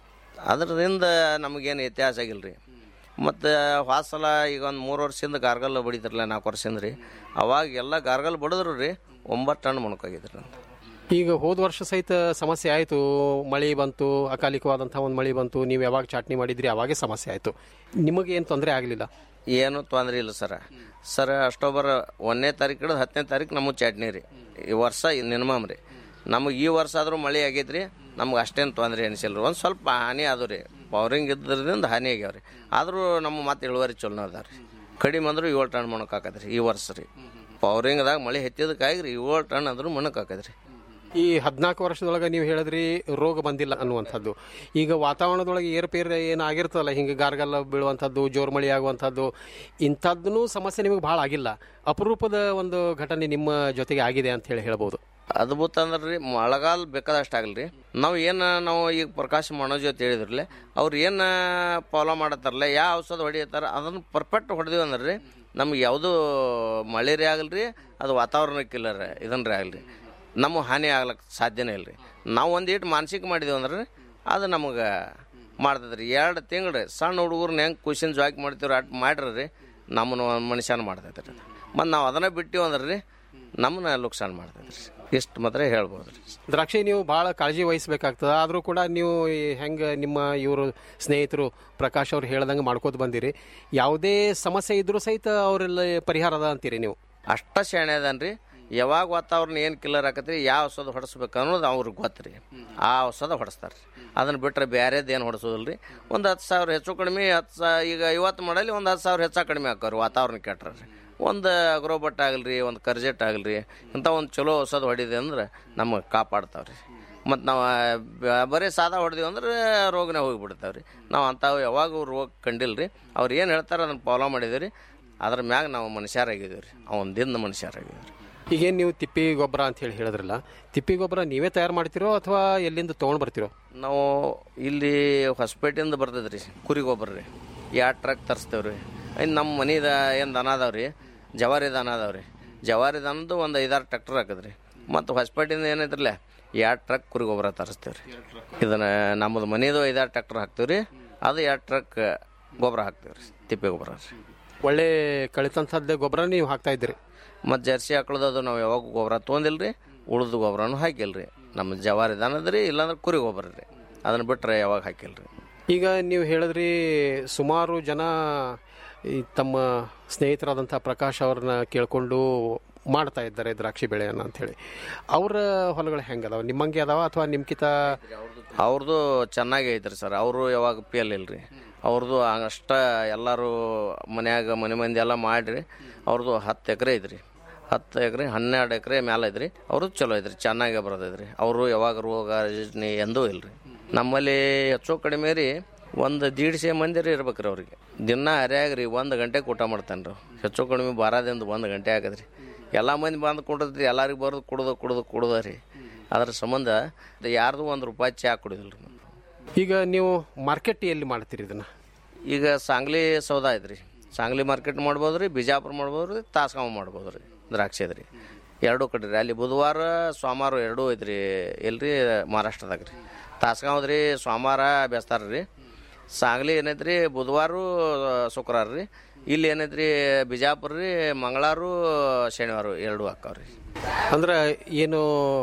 S12: ಅದರಿಂದ ನಮಗೇನು ವ್ಯತ್ಯಾಸ ಆಗಿಲ್ಲ ರೀ ಮತ್ತು ಸಲ ಈಗ ಒಂದು ಮೂರು ವರ್ಷದಿಂದ ಗಾರ್ಗಲ್ ಬಡಿದ್ರಲ್ಲ ನಾಲ್ಕು ವರ್ಷದಿಂದ ರೀ ಅವಾಗ ಎಲ್ಲ ಗಾರ್ಗಲ್ ಬಡಿದ್ರು ರೀ ಒಂಬತ್ತು ಟನ್ ಮೊಣಕಾಗಿದ್ರಿ ಅಂತ
S11: ಈಗ ಹೋದ ವರ್ಷ ಸಹಿತ ಸಮಸ್ಯೆ ಆಯಿತು ಮಳೆ ಬಂತು ಅಕಾಲಿಕವಾದಂಥ ಒಂದು ಮಳೆ ಬಂತು ನೀವು ಯಾವಾಗ ಚಾಟ್ನಿ ಮಾಡಿದ್ರಿ ಅವಾಗೇ ಸಮಸ್ಯೆ ಆಯಿತು ನಿಮಗೆ ಏನು ತೊಂದರೆ ಆಗಲಿಲ್ಲ
S12: ಏನು ತೊಂದರೆ ಇಲ್ಲ ಸರ ಸರ್ ಅಕ್ಟೋಬರ್ ಒಂದನೇ ತಾರೀಕು ಹಿಡಿದು ಹತ್ತನೇ ತಾರೀಕು ನಮಗೆ ಚಟ್ನಿ ರೀ ಈ ವರ್ಷ ಮಿನಿಮಮ್ ರೀ ನಮಗೆ ಈ ವರ್ಷ ಆದರೂ ಮಳೆ ಆಗೈತೆ ರೀ ನಮ್ಗೆ ಅಷ್ಟೇನು ತೊಂದರೆ ಅನಿಸಿಲ್ಲ ರೀ ಒಂದು ಸ್ವಲ್ಪ ಹಾನಿ ಅದು ರೀ ಪವರಿಂಗ್ ಇದ್ರದಿಂದ ಹಾನಿ ಆಗ್ಯಾವ ರೀ ಆದರೂ ನಮ್ಮ ಮತ್ತೆ ಇಳುವರಿ ಚಲೋ ಅದಾವ ರೀ ಕಡಿಮೆ ಅಂದ್ರೆ ಏಳು ಟನ್ ಮಣಕ್ಕೆ ಹಾಕದ್ರಿ ಈ ವರ್ಷ ರೀ ಪವರಿಂಗ್ದಾಗ ಮಳೆ ಹೆಚ್ಚಿದಕ್ಕಾಗಿ ರೀ ಏಳು ಟನ್ ಅಂದ್ರೂ ಮಣಕ್ಕೆ ಹಾಕದ್ರಿ
S11: ಈ ಹದಿನಾಲ್ಕು ವರ್ಷದೊಳಗೆ ನೀವು ಹೇಳಿದ್ರಿ ರೋಗ ಬಂದಿಲ್ಲ ಅನ್ನುವಂಥದ್ದು ಈಗ ವಾತಾವರಣದೊಳಗೆ ಏರುಪೇರು ಏನು ಆಗಿರ್ತದಲ್ಲ ಹಿಂಗೆ ಗಾರ್ಗಲ್ಲ ಬೀಳುವಂಥದ್ದು ಜೋರು ಮಳೆ ಆಗುವಂಥದ್ದು ಇಂಥದ್ದೂ ಸಮಸ್ಯೆ ನಿಮಗೆ ಭಾಳ ಆಗಿಲ್ಲ ಅಪರೂಪದ ಒಂದು ಘಟನೆ ನಿಮ್ಮ ಜೊತೆಗೆ ಆಗಿದೆ ಅಂತ ಹೇಳಿ ಹೇಳ್ಬೋದು
S12: ಅದ್ಭುತ ಅಂದ್ರೆ ರೀ ಮಳೆಗಾಲ ಬೇಕಾದಷ್ಟು ಆಗಲ್ರಿ ನಾವು ಏನು ನಾವು ಈಗ ಪ್ರಕಾಶ್ ಮನೋಜ್ ಅಂತ ಹೇಳಿದ್ರಲ್ಲ ಅವ್ರು ಏನು ಫಾಲೋ ಮಾಡತ್ತಾರಲ್ಲ ಯಾವ ಔಷಧ ಹೊಡಿಯತ್ತಾರ ಅದನ್ನು ಪರ್ಫೆಕ್ಟ್ ಹೊಡೆದಿವಿ ಅಂದ್ರೆ ರೀ ನಮ್ಗೆ ಯಾವುದೂ ಮಳೆ ರೀ ಆಗಲ್ರಿ ಅದು ವಾತಾವರಣಕ್ಕಿಲ್ಲ ರೀ ಇದನ್ನ ರೀ ಆಗಲ್ರಿ ನಮಗೆ ಹಾನಿ ಆಗ್ಲಕ್ಕೆ ಸಾಧ್ಯನೇ ಇಲ್ಲ ರೀ ನಾವು ಒಂದೀಟು ಮಾನಸಿಕ ಮಾಡಿದೀವಿ ಅಂದ್ರೆ ರೀ ಅದು ನಮಗೆ ಮಾಡ್ತದ್ರಿ ಎರಡು ತಿಂಗಳು ರೀ ಸಣ್ಣ ಹುಡುಗರ್ನ ಹೆಂಗೆ ಕ್ವಶನ್ ಜಾಕ್ ಮಾಡ್ತೀವ್ರಿ ಅಟ್ ಮಾಡ್ರಿ ರೀ ನಮ್ಮನ್ನ ಮನುಷ್ಯನ ಮಾಡ್ತೈತೆ ರೀ ಮತ್ತು ನಾವು ಅದನ್ನ ಬಿಟ್ಟಿವಿ ಅಂದ್ರೆ ರೀ ನಮ್ಮನ್ನ ಲುಕ್ಸಾನ್ ಮಾಡ್ತೈತೆ ರೀ ಇಷ್ಟು ಮಾತ್ರ ಹೇಳ್ಬೋದು ರೀ
S11: ದ್ರಾಕ್ಷಿ ನೀವು ಭಾಳ ಕಾಳಜಿ ವಹಿಸ್ಬೇಕಾಗ್ತದೆ ಆದರೂ ಕೂಡ ನೀವು ಈ ಹೆಂಗೆ ನಿಮ್ಮ ಇವರು ಸ್ನೇಹಿತರು ಪ್ರಕಾಶ್ ಅವ್ರು ಹೇಳ್ದಂಗೆ ಮಾಡ್ಕೋತ ಬಂದಿರಿ ಯಾವುದೇ ಸಮಸ್ಯೆ ಇದ್ರೂ ಸಹಿತ ಅವರೆಲ್ಲ ಪರಿಹಾರ ಅದ ಅಂತೀರಿ ನೀವು
S12: ಅಷ್ಟ ಶಾಣೆ ಅದಾನ್ರಿ ಯಾವಾಗ ವಾತಾವರಣ ಏನು ಕಿಲ್ಲರ್ ಆಕತ್ರಿ ಯಾವ ಔಷಧ ಹೊಡೆಸ್ಬೇಕು ಅನ್ನೋದು ಅವ್ರಿಗೆ ಗೊತ್ತು ರೀ ಆ ಔಷಧ ಹೊಡೆಸ್ತಾರೆ ರೀ ಅದನ್ನು ಬಿಟ್ಟರೆ ಬೇರೆದು ಏನು ಹೊಡೆಸೋದಿಲ್ಲ ರೀ ಒಂದು ಹತ್ತು ಸಾವಿರ ಹೆಚ್ಚು ಕಡಿಮೆ ಹತ್ತು ಸಾ ಈಗ ಐವತ್ತು ಮಾಡಲಿ ಒಂದು ಹತ್ತು ಸಾವಿರ ಹೆಚ್ಚು ಕಡಿಮೆ ಹಾಕೋರಿ ವಾತಾವರಣ ಕೆಟ್ರ ರೀ ಒಂದು ಅಗ್ರೋಬಟ್ ಆಗಲ್ರಿ ಒಂದು ಕರ್ಜೆಟ್ ಆಗಲ್ರಿ ಇಂಥ ಒಂದು ಚಲೋ ಔಷಧ ಹೊಡಿದೆ ಅಂದ್ರೆ ನಮಗೆ ಕಾಪಾಡ್ತಾವೆ ರೀ ಮತ್ತು ನಾವು ಬ- ಬರೀ ಸಾದಾ ಹೊಡೆದಿವಿ ಅಂದ್ರೆ ರೋಗನೇ ಹೋಗಿಬಿಡ್ತಾವೆ ರೀ ನಾವು ಅಂಥವು ಯಾವಾಗ ರೋಗ ಕಂಡಿಲ್ಲ ರೀ ಅವ್ರು ಏನು ಹೇಳ್ತಾರೆ ಅದನ್ನು ಫಾಲೋ ಮಾಡಿದ್ದೀವಿ ರೀ ಅದ್ರ ಮ್ಯಾಗ ನಾವು ಮನುಷ್ಯರಾಗಿದ್ದೀವಿ ರೀ ಅವನ ದಿಂದ ಮನುಷ್ಯರಾಗಿದ್ದೀವಿ ರೀ
S11: ಈಗೇನು ನೀವು ತಿಪ್ಪಿ ಗೊಬ್ಬರ ಅಂತ ಹೇಳಿ ಹೇಳಿದ್ರಲ್ಲ ತಿಪ್ಪಿ ಗೊಬ್ಬರ ನೀವೇ ತಯಾರು ಮಾಡ್ತಿರೋ ಅಥವಾ ಎಲ್ಲಿಂದ ತೊಗೊಂಡು ಬರ್ತಿರೋ
S12: ನಾವು ಇಲ್ಲಿ ಹೊಸಪೇಟೆಯಿಂದ ಬರ್ತದೆ ರೀ ಕುರಿ ಗೊಬ್ಬರ ರೀ ಎರಡು ಟ್ರಕ್ ತರಿಸ್ತೇವೆ ರೀ ಇನ್ನು ನಮ್ಮ ಮನಿದ ಏನು ದನ ಅದಾವ ರೀ ಜವಾರಿ ದನ ಅದಾವ ರೀ ಜವಾರಿ ದನದ್ದು ಒಂದು ಐದಾರು ಟ್ರ್ಯಾಕ್ಟರ್ ಹಾಕದ್ರಿ ಮತ್ತು ಹೊಸಪೇಟೆಯಿಂದ ಏನೈತ್ರಲ್ಲ ಎರಡು ಟ್ರಕ್ ಕುರಿ ಗೊಬ್ಬರ ತರಿಸ್ತೇವೆ ರೀ ಇದನ್ನು ನಮ್ಮದು ಮನೆದು ಐದಾರು ಟ್ರ್ಯಾಕ್ಟರ್ ಹಾಕ್ತೀವಿ ರೀ ಅದು ಎರಡು ಟ್ರಕ್ ಗೊಬ್ಬರ ಹಾಕ್ತೀವಿ ರೀ ತಿಪ್ಪೆ ಗೊಬ್ಬರ ರೀ
S11: ಒಳ್ಳೆ ಕಳಿತಂಥದ್ದೇ ಗೊಬ್ಬರ ನೀವು ಹಾಕ್ತಾ ಇದ್ದೀರಿ
S12: ಮತ್ತು ಜರ್ಸಿ ಹಾಕೊಳ್ಳೋದು ನಾವು ಯಾವಾಗ ಗೊಬ್ಬರ ತೊಗೊಂದಿಲ್ಲ ರೀ ಉಳ್ದು ಗೊಬ್ಬರನೂ ಹಾಕಿಲ್ಲ ರೀ ನಮ್ಮ ಜವಾರಿ ದನದ ರೀ ಇಲ್ಲಾಂದ್ರೆ ಕುರಿ ಗೊಬ್ಬರ ರೀ ಅದನ್ನು ಬಿಟ್ಟರೆ ಯಾವಾಗ ಹಾಕಿಲ್ಲ ರೀ
S11: ಈಗ ನೀವು ಹೇಳಿದ್ರಿ ಸುಮಾರು ಜನ ಈ ತಮ್ಮ ಸ್ನೇಹಿತರಾದಂಥ ಪ್ರಕಾಶ್ ಅವ್ರನ್ನ ಕೇಳ್ಕೊಂಡು ಮಾಡ್ತಾ ಇದ್ದಾರೆ ದ್ರಾಕ್ಷಿ ಬೆಳೆಯನ್ನು ಅಂಥೇಳಿ ಅವರ ಹೊಲಗಳು ಹೆಂಗೆ ಅದಾವ ನಿಮ್ಮಂಗೆ ಅದಾವ ಅಥವಾ ನಿಮ್ಕಿತ
S12: ಅವ್ರದ್ದು ಚೆನ್ನಾಗಿ ಐತ್ರಿ ಸರ್ ಅವರು ಯಾವಾಗ ಪೇಲ್ ಇಲ್ರಿ ಅವ್ರದ್ದು ಅಷ್ಟ ಎಲ್ಲರೂ ಮನ್ಯಾಗ ಮನೆ ಮಂದಿ ಎಲ್ಲ ಮಾಡಿರಿ ಅವ್ರದ್ದು ಹತ್ತು ಎಕರೆ ಐತ್ರಿ ಹತ್ತು ಎಕರೆ ಹನ್ನೆರಡು ಎಕರೆ ಮ್ಯಾಲೆ ಐತ್ರಿ ಅವರು ಚಲೋ ಐತ್ರಿ ಚೆನ್ನಾಗೇ ಬರೋದೈತ್ರಿ ಅವರು ಯಾವಾಗ ರೋಗ ರುಜಿನ ಎಂದೂ ಇಲ್ರಿ ನಮ್ಮಲ್ಲಿ ಹೆಚ್ಚು ಕಡಿಮೆ ರೀ ಒಂದು ದೀಡ್ಸೆ ಮಂದಿ ರೀ ಇರ್ಬೇಕ್ರಿ ಅವ್ರಿಗೆ ದಿನ ಹರಿಯಾಗ ರೀ ಒಂದು ಗಂಟೆಗೆ ಊಟ ಮಾಡ್ತಾನೆ ರೀ ಹೆಚ್ಚು ಕಡಿಮೆ ಬಾರದಿಂದ ಒಂದು ಗಂಟೆ ಆಗದ್ರಿ ಎಲ್ಲ ಮಂದಿ ಬಂದು ಕೊಡದ್ರಿ ಎಲ್ಲರಿಗೂ ಬರೋದು ಕುಡ್ದು ಕುಡ್ದು ಕುಡ್ದ ರೀ ಅದ್ರ ಸಂಬಂಧ ಯಾರ್ದು ಒಂದು ರೂಪಾಯಿ ಚಾ ಕುಡಿದಿಲ್ಲ ರೀ
S11: ಈಗ ನೀವು ಮಾರ್ಕೆಟ್ ಎಲ್ಲಿ ಮಾಡ್ತೀರಿ ಇದನ್ನ
S12: ಈಗ ಸಾಂಗ್ಲಿ ಸೌದಾ ಐತ್ರಿ ಸಾಂಗ್ಲಿ ಮಾರ್ಕೆಟ್ ಮಾಡ್ಬೋದು ರೀ ಬಿಜಾಪುರ ಮಾಡ್ಬೋದು ರೀ ತಾಸ್ಗಾಂವ್ ಮಾಡ್ಬೋದು ರೀ ದ್ರಾಕ್ಷಿ ಅದ್ರಿ ಎರಡೂ ಕಡೆ ರೀ ಅಲ್ಲಿ ಬುಧವಾರ ಸೋಮವಾರ ಎರಡೂ ಐತ್ರಿ ಎಲ್ರಿ ಮಹಾರಾಷ್ಟ್ರದಾಗ ರೀ ತಾಸ್ಗಾಂವ್ ರೀ ಸೋಮವಾರ ಬೆಸ್ತಾರ ರೀ ಸಾಂಗ್ಲಿ ಏನೈತ್ರಿ ಬುಧವಾರ ಶುಕ್ರವಾರ ರೀ ಇಲ್ಲಿ ಏನೈತ್ರಿ ಬಿಜಾಪುರ ರೀ ಮಂಗಳವಾರ ಶನಿವಾರ ಎರಡು ಹಾಕಾವ್ರಿ
S11: ಅಂದ್ರೆ ಏನು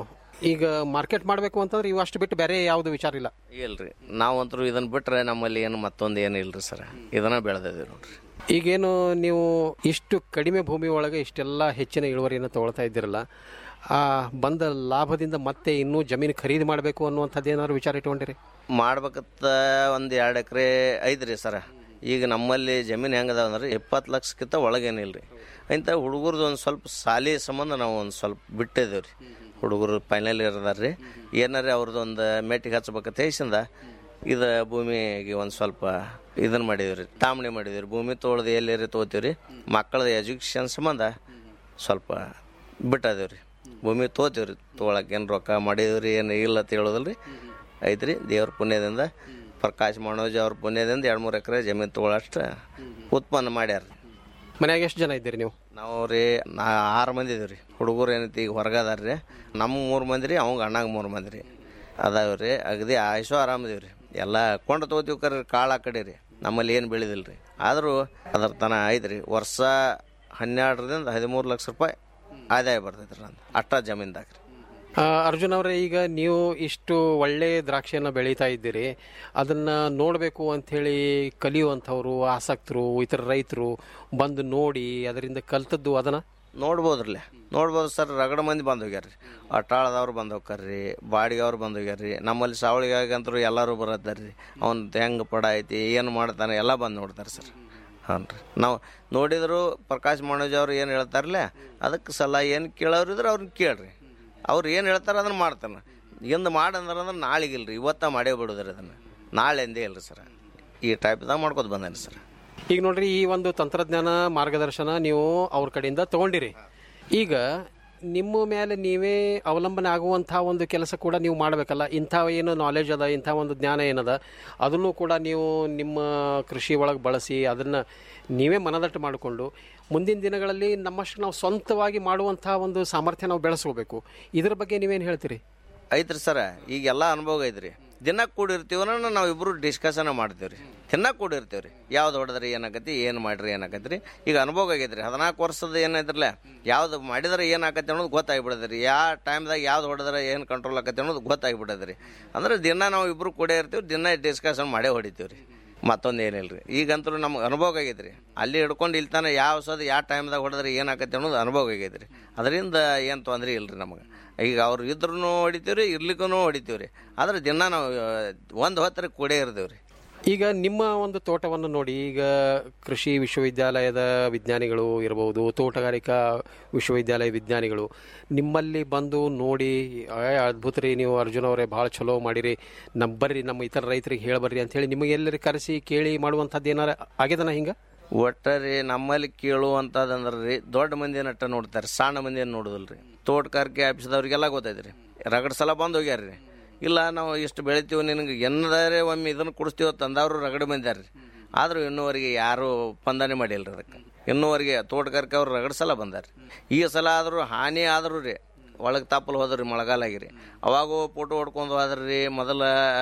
S11: ಈಗ ಮಾರ್ಕೆಟ್ ಮಾಡಬೇಕು ಅಂತಂದ್ರೆ ಇವು ಅಷ್ಟು ಬಿಟ್ಟು ಬೇರೆ ಯಾವುದು ವಿಚಾರ ಇಲ್ಲ
S12: ಇಲ್ರಿ ನಾವಂತರೂ ಇದನ್ನ ಬಿಟ್ರೆ ನಮ್ಮಲ್ಲಿ ಏನು ಮತ್ತೊಂದು ಏನು ಇಲ್ರಿ ಸರ್ ಇದನ್ನ ಬೆಳೆದಿದ್ದೀವಿ ನೋಡ್ರಿ
S11: ಈಗೇನು ನೀವು ಇಷ್ಟು ಕಡಿಮೆ ಭೂಮಿ ಒಳಗೆ ಇಷ್ಟೆಲ್ಲ ಹೆಚ್ಚಿನ ಇಳುವರಿಯನ್ನು ತಗೊಳ್ತಾ ಇದ್ದೀರಲ್ಲ ಆ ಬಂದ ಲಾಭದಿಂದ ಮತ್ತೆ ಇನ್ನೂ ಜಮೀನು ಖರೀದಿ ಮಾಡಬೇಕು ಅನ್ನುವಂಥದ್ದು ಏನಾದ್ರು ವಿಚಾರ ಇಟ್ಕೊಂಡಿರಿ
S12: ಮಾಡ್ಬೇಕತ್ತ ಒಂದು ಎರಡು ಎಕರೆ ಐತ್ರಿ ಸರ ಈಗ ನಮ್ಮಲ್ಲಿ ಜಮೀನು ಹೆಂಗದ ಅಂದ್ರೆ ಇಪ್ಪತ್ತು ಲಕ್ಷಕ್ಕಿಂತ ಒಳಗೇನಿಲ್ಲ ರೀ ಇಂಥ ಹುಡುಗರ್ದು ಒಂದು ಸ್ವಲ್ಪ ಸಾಲಿ ಸಂಬಂಧ ನಾವು ಒಂದು ಸ್ವಲ್ಪ ಬಿಟ್ಟಿದ್ದೇವೆ ರೀ ಹುಡುಗರು ಫೈನಲ್ ಇರ್ದಾರ ರೀ ಏನಾರ ಅವ್ರದ್ದು ಒಂದು ಮೆಟ್ಟಿಗೆ ಹಚ್ಬೇಕಂತ ಹೇಸಿಂದ ಇದು ಭೂಮಿಗೆ ಒಂದು ಸ್ವಲ್ಪ ಇದನ್ನ ಮಾಡಿದ್ವಿ ರೀ ತಾಮಣಿ ಮಾಡಿದ್ವಿ ರೀ ಭೂಮಿ ತೊಳ್ದು ಎಲ್ಲೇರಿ ತೊಗೋತೀವಿ ರೀ ಮಕ್ಕಳದ ಎಜುಕೇಷನ್ ಸಂಬಂಧ ಸ್ವಲ್ಪ ಬಿಟ್ಟದೇವ್ ರೀ ಭೂಮಿ ತೊಗೋತೀವಿ ರೀ ತೊಗೊಳಕ್ಕೆ ಏನು ರೊಕ್ಕ ಮಾಡಿದ್ವಿ ರೀ ಏನು ಇಲ್ಲ ಅಂತ ಹೇಳೋದಿಲ್ಲ ರೀ ಐತ್ರಿ ದೇವ್ರ ಪುಣ್ಯದಿಂದ ಪ್ರಕಾಶ್ ಮನೋಜ್ ಅವ್ರ ಪುಣ್ಯದಿಂದ ಎರಡು ಮೂರು ಎಕರೆ ಜಮೀನು ತೊಗೊಳಷ್ಟು ಉತ್ಪನ್ನ ಮಾಡ್ಯಾರ
S11: ಮನ್ಯಾಗ ಎಷ್ಟು ಜನ ಇದ್ದೀರಿ ನೀವು
S12: ನಾವು ರೀ ನಾ ಆರು ಮಂದಿ ಇದೀವಿ ರೀ ಹುಡುಗರು ಏನೈತಿ ಈಗ ಹೊರಗದಾರ ರೀ ನಮ್ಮ ಮೂರು ಮಂದಿ ರೀ ಅವಂಗ ಅಣ್ಣಾಗ ಮೂರು ಮಂದಿ ರೀ ಅದಾವ ರೀ ಅಗದಿ ಆಯುಷು ಆರಾಮದೀವಿ ರೀ ಎಲ್ಲ ಕೊಂಡು ತೊಗೋತೀವಿ ಕರೆ ಕಾಳು ಆ ಕಡೆ ರೀ ನಮ್ಮಲ್ಲಿ ಏನು ಬೆಳೆದಿಲ್ಲ ರೀ ಆದರೂ ಅದ್ರ ತನ ಐತ್ರಿ ವರ್ಷ ಹನ್ನೆರಡರಿಂದ ಹದಿಮೂರು ಲಕ್ಷ ರೂಪಾಯಿ ಆದಾಯ ಬರ್ತೈತೆ ರೀ ನಂದು ಅಷ್ಟ ಜಮೀನ್ದಾಗ ರೀ
S11: ಆ, ಅರ್ಜುನ್ ಅವರೇ ಈಗ ನೀವು ಇಷ್ಟು ಒಳ್ಳೆ ದ್ರಾಕ್ಷಿಯನ್ನು ಬೆಳೀತಾ ಇದ್ದೀರಿ ಅದನ್ನ ನೋಡಬೇಕು ಅಂಥೇಳಿ ಕಲಿಯುವಂಥವ್ರು ಆಸಕ್ತರು ಇತರ ರೈತರು ಬಂದು ನೋಡಿ ಅದರಿಂದ ಕಲ್ತದ್ದು ಅದನ್ನ
S12: ನೋಡ್ಬೋದ್ರಲ್ಲೇ ನೋಡ್ಬೋದು ಸರ್ ರಗಡ ಮಂದಿ ಬಂದು ಹೋಗ್ಯಾರ ರೀ ಅಟ್ಟಾಳದವ್ರು ಬಂದು ಹೋಗ್ಯಾರ್ರಿ ಬಾಡಿಗೆ ಅವ್ರು ಬಂದು ಹೋಗ್ಯಾರ್ರಿ ನಮ್ಮಲ್ಲಿ ಸಾವಳಿಗಾಗಂತರೂ ಎಲ್ಲರೂ ಬರತ್ತಾರ ರೀ ಅವ್ನು ಹೆಂಗೆ ಪಡ ಐತಿ ಏನು ಮಾಡ್ತಾನೆ ಎಲ್ಲ ಬಂದು ನೋಡ್ತಾರೆ ಸರ್ ಹಾಂ ರೀ ನಾವು ನೋಡಿದ್ರು ಪ್ರಕಾಶ್ ಮನೋಜ್ ಅವ್ರು ಏನು ಹೇಳ್ತಾರಲ್ಲ ಅದಕ್ಕೆ ಸಲ ಏನು ಕೇಳೋರು ಇದ್ರೆ ಅವ್ರನ್ನ ಕೇಳ್ರಿ ಅವ್ರು ಏನು ಹೇಳ್ತಾರೆ ಅದನ್ನು ಮಾಡ್ತಾನೆ ಇಂದು ಮಾಡಂದ್ರೆ ಅಂದ್ರೆ ನಾಳೆಗಿಲ್ಲ ರೀ ಇವತ್ತ ಮಾಡೇ ಬಿಡೋದ್ರಿ ಅದನ್ನು ನಾಳೆ ಎಂದೇ ಇಲ್ಲ ಸರ್ ಈ ಟೈಪ್ದಾಗ ಮಾಡ್ಕೊತ ಬಂದೇನೆ ಸರ್
S11: ಈಗ ನೋಡ್ರಿ ಈ ಒಂದು ತಂತ್ರಜ್ಞಾನ ಮಾರ್ಗದರ್ಶನ ನೀವು ಅವ್ರ ಕಡೆಯಿಂದ ತಗೊಂಡಿರಿ ಈಗ ನಿಮ್ಮ ಮೇಲೆ ನೀವೇ ಅವಲಂಬನೆ ಆಗುವಂಥ ಒಂದು ಕೆಲಸ ಕೂಡ ನೀವು ಮಾಡಬೇಕಲ್ಲ ಇಂಥ ಏನು ನಾಲೆಜ್ ಅದ ಇಂಥ ಒಂದು ಜ್ಞಾನ ಏನದ ಅದನ್ನು ಕೂಡ ನೀವು ನಿಮ್ಮ ಕೃಷಿ ಒಳಗೆ ಬಳಸಿ ಅದನ್ನು ನೀವೇ ಮನದಟ್ಟು ಮಾಡಿಕೊಂಡು ಮುಂದಿನ ದಿನಗಳಲ್ಲಿ ನಮ್ಮಷ್ಟು ನಾವು ಸ್ವಂತವಾಗಿ ಮಾಡುವಂಥ ಒಂದು ಸಾಮರ್ಥ್ಯ ನಾವು ಬೆಳೆಸ್ಕೋಬೇಕು ಇದ್ರ ಬಗ್ಗೆ ನೀವೇನು ಹೇಳ್ತೀರಿ
S12: ಐತ್ರಿ ಸರ ಈಗೆಲ್ಲ ಅನುಭವ ಐತ್ರಿ ದಿನ ಕೂಡಿರ್ತೀವನ ನಾವು ಇಬ್ರು ಡಿಸ್ಕಷನ್ ಮಾಡ್ತೀವಿ ರೀ ದಿನ ಕೂಡಿರ್ತೀವಿ ರೀ ಯಾವ್ದು ಹೊಡೆದ್ರಿ ಏನಾಕತಿ ಏನು ಮಾಡ್ರಿ ಏನಾಕತಿ ರೀ ಈಗ ಅನುಭವ ಆಗೈತ್ರಿ ಹದಿನಾಲ್ಕು ವರ್ಷದ ಏನೈತ್ರಲ್ಲ ಯಾವ್ದು ಮಾಡಿದ್ರೆ ಏನಾಕತಿ ಅನ್ನೋದು ಗೊತ್ತಾಗ್ಬಿಡದ್ರಿ ರೀ ಯಾವ ಟೈಮ್ದಾಗ ಯಾವ್ದು ಹೊಡೆದ್ರೆ ಏನು ಕಂಟ್ರೋಲ್ ಆಕತಿ ಅನ್ನೋದು ಗೊತ್ತಾಗ್ಬಿಡದ್ರಿ ರೀ ಅಂದ್ರೆ ದಿನ ನಾವು ಇಬ್ರು ಕೂಡೇ ಇರ್ತೀವಿ ದಿನ ಡಿಸ್ಕಷನ್ ಮಾಡೇ ಹೊಡಿತೀವಿ ರೀ ಮತ್ತೊಂದು ಏನಿಲ್ಲ ರೀ ಈಗಂತೂ ನಮ್ಗೆ ಅನುಭವ ಆಗೈತೆ ರೀ ಅಲ್ಲಿ ಹಿಡ್ಕೊಂಡು ಇಲ್ಲಿ ತನಕ ಯಾವ ಸದ ಯಾವ ಟೈಮ್ದಾಗ ಹೊಡೆದ್ರೆ ಏನಾಕತಿ ಅನ್ನೋದು ಅನುಭವ ಆಗೈತೆ ರೀ ಅದರಿಂದ ಏನು ತೊಂದರೆ ಇಲ್ಲ ರೀ ನಮಗೆ ಈಗ ಅವ್ರು ಇದ್ರೂ ಹೊಡಿತೀವಿ ರೀ ಇರ್ಲಿಕ್ಕೂ ಹೊಡಿತೀವಿ ರೀ ಆದ್ರೆ ದಿನ ನಾವು ಒಂದು ಹೊತ್ತರ ಕೂಡೇ ಇರ್ತೀವಿ ರೀ
S11: ಈಗ ನಿಮ್ಮ ಒಂದು ತೋಟವನ್ನು ನೋಡಿ ಈಗ ಕೃಷಿ ವಿಶ್ವವಿದ್ಯಾಲಯದ ವಿಜ್ಞಾನಿಗಳು ಇರಬಹುದು ತೋಟಗಾರಿಕಾ ವಿಶ್ವವಿದ್ಯಾಲಯ ವಿಜ್ಞಾನಿಗಳು ನಿಮ್ಮಲ್ಲಿ ಬಂದು ನೋಡಿ ಏ, ಅದ್ಭುತ ರೀ ನೀವು ಅರ್ಜುನ್ ಅವರೇ ಭಾಳ ಚಲೋ ಮಾಡಿರಿ ನಮ್ಮ ಬರ್ರಿ ನಮ್ಮ ಇತರ ರೈತರಿಗೆ ಹೇಳಬರ್ರಿ ಅಂತ ಹೇಳಿ ನಿಮಗೆ ಎಲ್ಲರಿ ಕರೆಸಿ ಕೇಳಿ ಮಾಡುವಂಥದ್ದು ಏನಾರ ಆಗ್ಯದನ ಹಿಂಗ
S12: ಒಟ್ಟಾರೆ ನಮ್ಮಲ್ಲಿ ಕೇಳುವಂಥದ್ದಂದ್ರೆ ರೀ ದೊಡ್ಡ ಮಂದಿ ನಟ್ಟ ನೋಡ್ತಾರೆ ಸಣ್ಣ ಮಂದಿ ನೋಡೋದಿಲ್ಲ ರೀ ತೋಟಗಾರಿಕೆ ಆಫೀಸ್ದವ್ರಿಗೆಲ್ಲ ಗೊತ್ತೈತೆ ರೀ ರಗಡ್ ಸಲ ಬಂದು ಹೋಗ್ಯಾರ ರೀ ಇಲ್ಲ ನಾವು ಇಷ್ಟು ಬೆಳಿತೀವಿ ನಿನಗೆ ಎನ್ನದಾರೆ ಒಮ್ಮೆ ಇದನ್ನು ಕುಡಿಸ್ತೀವಿ ತಂದವರು ರಗಡ ಬಂದ್ಯಾರ ರೀ ಆದರೂ ಇನ್ನೂವರೆಗೆ ಯಾರೂ ಸ್ಪಂದನೆ ಮಾಡಿಲ್ಲ ರೀ ಅದಕ್ಕೆ ಇನ್ನೂವರೆಗೆ ತೋಟಗಾರಿಕೆ ಅವ್ರು ರಗಡ ಸಲ ಬಂದಾರ ಈ ಸಲ ಆದರೂ ಹಾನಿ ಆದರೂ ರೀ ಒಳಗೆ ತಪ್ಪಲು ಹೋದ್ರಿ ಮಳೆಗಾಲಾಗಿ ರೀ ಅವಾಗೂ ಫೋಟೋ ಹೊಡ್ಕೊಂಡು ಹೋದ್ರಿ ರೀ ಮೊದಲ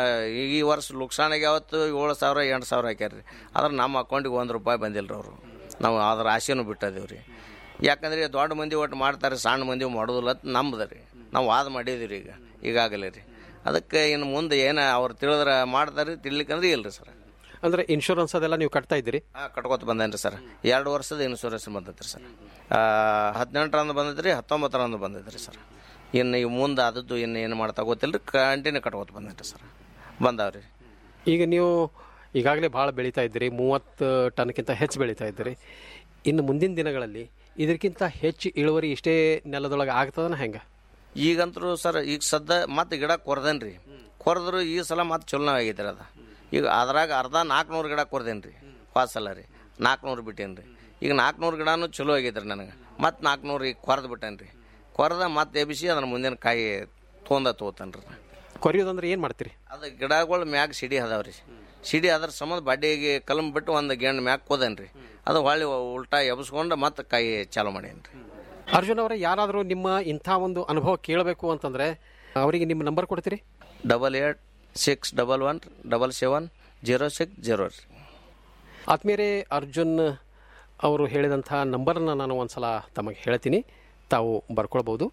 S12: ಈ ಈ ವರ್ಷ ಲುಕ್ಸಾನಿಗೆ ಯಾವತ್ತು ಏಳು ಸಾವಿರ ಎಂಟು ಸಾವಿರ ಹಾಕ್ಯಾರ ರೀ ಆದ್ರೆ ನಮ್ಮ ಅಕೌಂಟಿಗೆ ಒಂದು ರೂಪಾಯಿ ಬಂದಿಲ್ಲ ರೀ ಅವರು ನಾವು ಅದ್ರ ಆಸೆನೂ ಬಿಟ್ಟಿದ್ದೀವಿ ರೀ ಯಾಕಂದ್ರೆ ದೊಡ್ಡ ಮಂದಿ ಒಟ್ಟು ಮಾಡ್ತಾರೆ ಸಣ್ಣ ಮಂದಿ ಮಾಡೋದಿಲ್ಲ ಅಂತ ನಮ್ದು ರೀ ನಾವು ವಾದ ಮಾಡಿದ್ದೀವಿ ರೀ ಈಗ ಈಗಾಗಲೇ ರೀ ಅದಕ್ಕೆ ಇನ್ನು ಮುಂದೆ ಏನು ಅವ್ರು ತಿಳಿದ್ರೆ ಮಾಡ್ತಾರೆ ರೀ ತಿಳ್ಲಿಕ್ಕಂದ್ರೆ ಇಲ್ಲ ರೀ ಸರ್
S11: ಅಂದ್ರೆ ಇನ್ಶೂರೆನ್ಸ್ ಅದೆಲ್ಲ ನೀವು ಕಟ್ತಾ ಇದ್ದೀರಿ
S12: ಹಾಂ ಕಟ್ಕೋತ ಬಂದೇನ್ರಿ ಸರ್ ಎರಡು ವರ್ಷದ ಇನ್ಶೂರೆನ್ಸ್ ಬಂದೈತೆ ರೀ ಸರ್ ಹದಿನೆಂಟರಂದು ಬಂದೈತೆ ರೀ ಹತ್ತೊಂಬತ್ತರಂದು ಬಂದೈತೆ ರೀ ಸರ್ ಇನ್ನು ಈಗ ಮುಂದೆ ಆದದ್ದು ಇನ್ನು ಏನು ಮಾಡ್ತಾ ಗೊತ್ತಿಲ್ಲ ರೀ ಕಂಟಿನ್ಯೂ ಕಟ್ಕೋತ ಬಂದೈತೆ ಸರ್ ಬಂದಾವ್ರಿ
S11: ಈಗ ನೀವು ಈಗಾಗಲೇ ಭಾಳ ಬೆಳೀತಾ ಇದ್ದೀರಿ ಮೂವತ್ತು ಟನ್ಕ್ಕಿಂತ ಹೆಚ್ಚು ಬೆಳೀತಾ ಇದ್ದೀರಿ ಇನ್ನು ಮುಂದಿನ ದಿನಗಳಲ್ಲಿ ಇದಕ್ಕಿಂತ ಹೆಚ್ಚು ಇಳುವರಿ ಇಷ್ಟೇ ನೆಲದೊಳಗೆ ಆಗ್ತದನ ಹೆಂಗೆ
S12: ಈಗಂತರೂ ಸರ್ ಈಗ ಸದ್ದ ಮತ್ತೆ ಗಿಡ ಕೊರ್ದೇನ್ರಿ ಕೊರೆದ್ರು ಈ ಸಲ ಮತ್ತೆ ಚಲೋ ಆಗೈತೆ ರೀ ಅದು ಈಗ ಅದ್ರಾಗ ಅರ್ಧ ನಾಲ್ಕುನೂರು ಗಿಡ ಕೊರ್ದೇನಿ ರೀ ಹೋದ ಸಲ ರೀ ನಾಲ್ಕುನೂರು ಬಿಟ್ಟೇನಿ ರೀ ಈಗ ನಾಲ್ಕುನೂರು ಗಿಡನೂ ಚಲೋ ಆಗೈತೆ ರೀ ನನಗೆ ಮತ್ತೆ ನಾಲ್ಕುನೂರು ಈಗ ಕೊರ್ದು ಬಿಟ್ಟೇನಿ ರೀ ಕೊರ್ದ ಮತ್ತೆ ಎಬಿಸಿ ಅದನ್ನ ಮುಂದಿನ ಕಾಯಿ ತೊಂದ ತೊಗೋತಾನೆ ರೀ
S11: ಕೊರಿಯೋದಂದ್ರೆ ಏನು ಮಾಡ್ತೀರಿ
S12: ಅದು ಗಿಡಗಳು ಮ್ಯಾಗ ಸಿಡಿ ಅದಾವ ರೀ ಸಿಡಿ ಅದ್ರ ಸಂಬಂಧ ಬಡ್ಡಿಗೆ ಕಲಂ ಬಿಟ್ಟು ಒಂದು ಗೆಣ್ಣು ಮ್ಯಾಗ ಕೋದೇನಿ ರೀ ಅದು ಹೊಳ್ಳಿ ಉಲ್ಟಾ ಎಬ್ಸ್ಕೊಂಡು ಮತ್ತೆ ಕಾಯಿ ಚಾಲು ಮಾಡೇನಿ ರೀ
S11: ಅರ್ಜುನ್ ಅವರೇ ಯಾರಾದರೂ ನಿಮ್ಮ ಇಂಥ ಒಂದು ಅನುಭವ ಕೇಳಬೇಕು ಅಂತಂದ್ರೆ ಅವರಿಗೆ ನಿಮ್ಮ ನಂಬರ್ ಕೊಡ್ತೀರಿ
S12: double eight six double one double seven zero six zero ರೀ
S11: ಆತ್ಮೀಯರೇ ಅರ್ಜುನ್ ಅವರು ಹೇಳಿದಂಥ ನಂಬರನ್ನು ನಾನು ಒಂದ್ಸಲ ತಮಗೆ ಹೇಳ್ತೀನಿ ತಾವು ಬರ್ಕೊಳ್ಬೋದು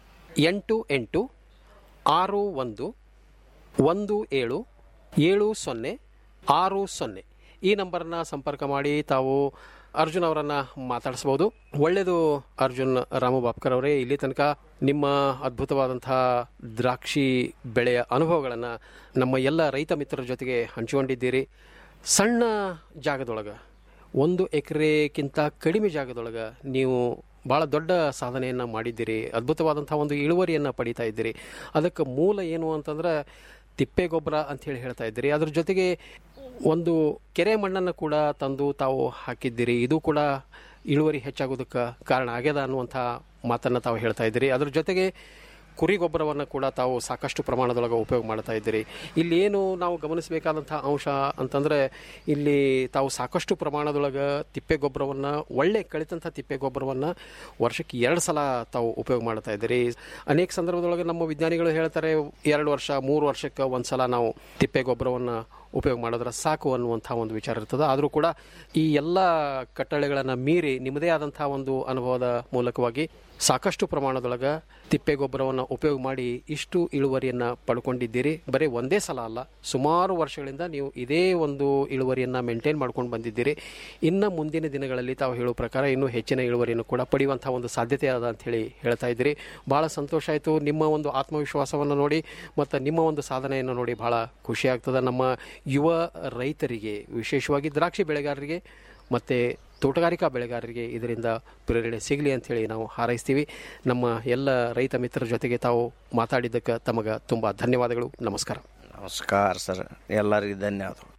S11: ಎಂಟು ಎಂಟು ಆರು ಒಂದು ಒಂದು ಏಳು ಏಳು ಸೊನ್ನೆ ಆರು ಸೊನ್ನೆ ಈ ನಂಬರನ್ನ ಸಂಪರ್ಕ ಮಾಡಿ ತಾವು ಅರ್ಜುನ್ ಅವರನ್ನು ಮಾತಾಡಿಸ್ಬೋದು ಒಳ್ಳೆಯದು ಅರ್ಜುನ್ ರಾಮು ಬಾಪ್ಕರ್ ಅವರೇ ಇಲ್ಲಿ ತನಕ ನಿಮ್ಮ ಅದ್ಭುತವಾದಂಥ ದ್ರಾಕ್ಷಿ ಬೆಳೆಯ ಅನುಭವಗಳನ್ನು ನಮ್ಮ ಎಲ್ಲ ರೈತ ಮಿತ್ರರ ಜೊತೆಗೆ ಹಂಚಿಕೊಂಡಿದ್ದೀರಿ ಸಣ್ಣ ಜಾಗದೊಳಗೆ ಒಂದು ಎಕರೆಗಿಂತ ಕಡಿಮೆ ಜಾಗದೊಳಗೆ ನೀವು ಭಾಳ ದೊಡ್ಡ ಸಾಧನೆಯನ್ನು ಮಾಡಿದ್ದೀರಿ ಅದ್ಭುತವಾದಂಥ ಒಂದು ಇಳುವರಿಯನ್ನು ಪಡೀತಾ ಇದ್ದೀರಿ ಅದಕ್ಕೆ ಮೂಲ ಏನು ಅಂತಂದ್ರೆ ತಿಪ್ಪೆ ಗೊಬ್ಬರ ಅಂಥೇಳಿ ಹೇಳ್ತಾ ಇದ್ದೀರಿ ಅದ್ರ ಜೊತೆಗೆ ಒಂದು ಕೆರೆ ಮಣ್ಣನ್ನು ಕೂಡ ತಂದು ತಾವು ಹಾಕಿದ್ದೀರಿ ಇದು ಕೂಡ ಇಳುವರಿ ಹೆಚ್ಚಾಗೋದಕ್ಕೆ ಕಾರಣ ಆಗ್ಯದ ಅನ್ನುವಂಥ ಮಾತನ್ನು ತಾವು ಹೇಳ್ತಾ ಇದ್ದೀರಿ ಅದ್ರ ಜೊತೆಗೆ ಕುರಿ ಗೊಬ್ಬರವನ್ನು ಕೂಡ ತಾವು ಸಾಕಷ್ಟು ಪ್ರಮಾಣದೊಳಗೆ ಉಪಯೋಗ ಮಾಡ್ತಾ ಇದ್ದೀರಿ ಇಲ್ಲಿ ಏನು ನಾವು ಗಮನಿಸಬೇಕಾದಂಥ ಅಂಶ ಅಂತಂದರೆ ಇಲ್ಲಿ ತಾವು ಸಾಕಷ್ಟು ಪ್ರಮಾಣದೊಳಗೆ ತಿಪ್ಪೆ ಗೊಬ್ಬರವನ್ನು ಒಳ್ಳೆ ಕಳಿತಂಥ ತಿಪ್ಪೆ ಗೊಬ್ಬರವನ್ನು ವರ್ಷಕ್ಕೆ ಎರಡು ಸಲ ತಾವು ಉಪಯೋಗ ಮಾಡ್ತಾ ಇದ್ದೀರಿ ಅನೇಕ ಸಂದರ್ಭದೊಳಗೆ ನಮ್ಮ ವಿಜ್ಞಾನಿಗಳು ಹೇಳ್ತಾರೆ ಎರಡು ವರ್ಷ ಮೂರು ವರ್ಷಕ್ಕೆ ಒಂದು ಸಲ ನಾವು ತಿಪ್ಪೆ ಗೊಬ್ಬರವನ್ನು ಉಪಯೋಗ ಮಾಡಿದ್ರೆ ಸಾಕು ಅನ್ನುವಂಥ ಒಂದು ವಿಚಾರ ಇರ್ತದೆ ಆದರೂ ಕೂಡ ಈ ಎಲ್ಲ ಕಟ್ಟಳೆಗಳನ್ನು ಮೀರಿ ನಿಮ್ಮದೇ ಆದಂಥ ಒಂದು ಅನುಭವದ ಮೂಲಕವಾಗಿ ಸಾಕಷ್ಟು ಪ್ರಮಾಣದೊಳಗೆ ತಿಪ್ಪೆ ಗೊಬ್ಬರವನ್ನು ಉಪಯೋಗ ಮಾಡಿ ಇಷ್ಟು ಇಳುವರಿಯನ್ನು ಪಡ್ಕೊಂಡಿದ್ದೀರಿ ಬರೀ ಒಂದೇ ಸಲ ಅಲ್ಲ ಸುಮಾರು ವರ್ಷಗಳಿಂದ ನೀವು ಇದೇ ಒಂದು ಇಳುವರಿಯನ್ನು ಮೇಂಟೈನ್ ಮಾಡ್ಕೊಂಡು ಬಂದಿದ್ದೀರಿ ಇನ್ನು ಮುಂದಿನ ದಿನಗಳಲ್ಲಿ ತಾವು ಹೇಳೋ ಪ್ರಕಾರ ಇನ್ನೂ ಹೆಚ್ಚಿನ ಇಳುವರಿಯನ್ನು ಕೂಡ ಪಡೆಯುವಂಥ ಒಂದು ಸಾಧ್ಯತೆ ಅದ ಅಂಥೇಳಿ ಹೇಳ್ತಾ ಇದ್ದೀರಿ ಭಾಳ ಸಂತೋಷ ಆಯಿತು ನಿಮ್ಮ ಒಂದು ಆತ್ಮವಿಶ್ವಾಸವನ್ನು ನೋಡಿ ಮತ್ತು ನಿಮ್ಮ ಒಂದು ಸಾಧನೆಯನ್ನು ನೋಡಿ ಭಾಳ ಖುಷಿ ಆಗ್ತದೆ ನಮ್ಮ ಯುವ ರೈತರಿಗೆ ವಿಶೇಷವಾಗಿ ದ್ರಾಕ್ಷಿ ಬೆಳೆಗಾರರಿಗೆ ಮತ್ತು ತೋಟಗಾರಿಕಾ ಬೆಳೆಗಾರರಿಗೆ ಇದರಿಂದ ಪ್ರೇರಣೆ ಸಿಗಲಿ ಅಂಥೇಳಿ ನಾವು ಹಾರೈಸ್ತೀವಿ ನಮ್ಮ ಎಲ್ಲ ರೈತ ಮಿತ್ರರ ಜೊತೆಗೆ ತಾವು ಮಾತಾಡಿದ್ದಕ್ಕೆ ತಮಗೆ ತುಂಬ ಧನ್ಯವಾದಗಳು ನಮಸ್ಕಾರ
S12: ನಮಸ್ಕಾರ ಸರ್ ಎಲ್ಲರಿಗೂ ಧನ್ಯವಾದಗಳು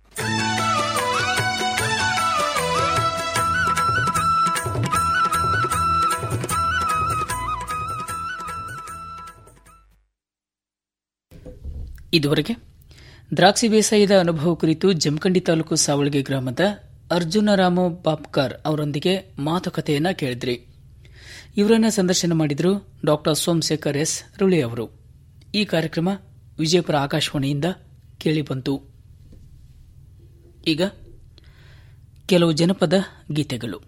S2: ಇದುವರೆಗೆ ದ್ರಾಕ್ಷಿ ಬೇಸಾಯದ ಅನುಭವ ಕುರಿತು ಜಮಖಂಡಿ ತಾಲೂಕು ಸಾವಳಗಿ ಗ್ರಾಮದ ಅರ್ಜುನ ರಾಮು ಬಾಪ್ಕಾರ್ ಅವರೊಂದಿಗೆ ಮಾತುಕತೆಯನ್ನ ಕೇಳಿದ್ರಿ ಇವರನ್ನ ಸಂದರ್ಶನ ಮಾಡಿದ್ರು ಡಾಕ್ಟರ್ ಸೋಮಶೇಖರ್ ಎಸ್ ರುಳಿ ಅವರು ಈ ಕಾರ್ಯಕ್ರಮ ವಿಜಯಪುರ ಆಕಾಶವಾಣಿಯಿಂದ ಕೇಳಿಬಂತು ಈಗ ಕೆಲವು ಜನಪದ ಗೀತೆಗಳು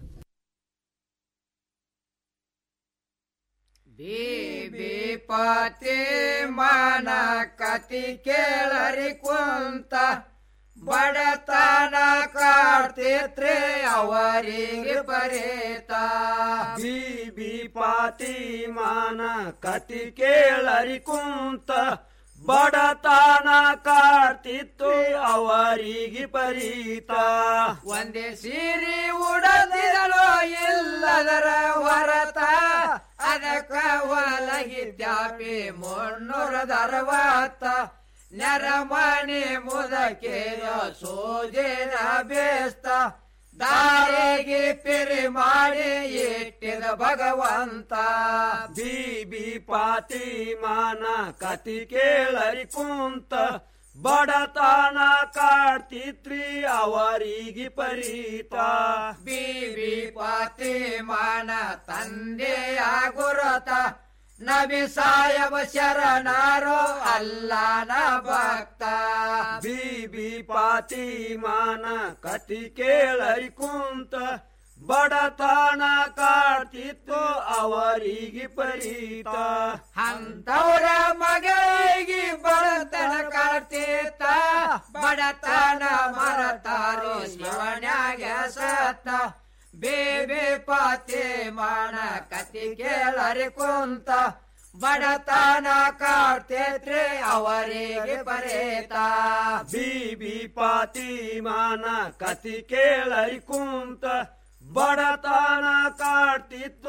S13: ಪತಿ ಮನ ಕತಿ ಕೇಳರಿ ಕುಂತ ಬಡತನ ಕಾಡ್ತಿತ್ರಿ ಅವರಿಗೆ ಪರೇತ
S6: ಬೀಬಿ ಪಾತಿ ಮಾನ ಕತಿ ಕೇಳರಿ ಕುಂತ ಬಡತನ ಕಾಡ್ತಿತ್ತು ಅವರಿಗೆ ಪರೀತ
S13: ಒಂದೇ ಸೀರಿ ಉಡದಿರಲು ಇಲ್ಲದರ ಹೊರತ ಅದಕ್ಕ ಒಲಗಿದ್ಯಾಪಿ ಮುನ್ನೂರದ ಅರವತ್ತ ನೆರಮಣಿ ಮುದಕೆಯ ಸೋಜಿನ ಬೇಸ್ತ ದಾರಿಗೆ ಪಿರಿ ಮಾಡಿ ಇಟ್ಟಿದ ಭಗವಂತ
S6: ಬೀಬಿ ಪಾತಿ ಮಾನ ಕತಿ ಕೇಳರಿ ಕುಂತ ಬಡತನ ಕಾಡ್ತಿತ್ರಿ ಅವರಿಗೆ ಪರೀತ
S13: ಬೀಬಿ ಪಾತಿ ಮಾನ ತಂದೆಯ ಗುರುತ ನಬಿ ಸಾಯಬ ಶರಣಾರೋ ಅಲ್ಲಾನ ಭಕ್ತ
S6: ಬೀಬಿ ಪಾತಿ ಮಾನ ಕತಿ ಕೇಳರಿ ಕುಂತ ಬಡತನ ಕಾಡ್ತಿತ್ತು ಅವರಿಗೆ ಪರೀತ
S13: ಅಂತವರ ಮಗಳಿಗೆ ಬಡತನ ಕಾಡ್ತಿತ್ತ ಬಡತನ ಮರತಾರೋ ಶಿವನ್ಯಾಗ ಸತ್ತ ಬೇಬಿ ಪಾತಿ ಮಾಣ ಕತಿ ಕೇಳರಿ ಕುಂತ ಬಡತನ ಕಾಡ್ತೇತ್ರಿ ಅವರಿಗೆ ಪರೇತ
S6: ಬೀಬಿ ಪಾತಿ ಮಾನ ಕತಿ ಕೇಳರಿ ಕುಂತ ಬಡತನ ಕಾಡ್ತಿತ್ತು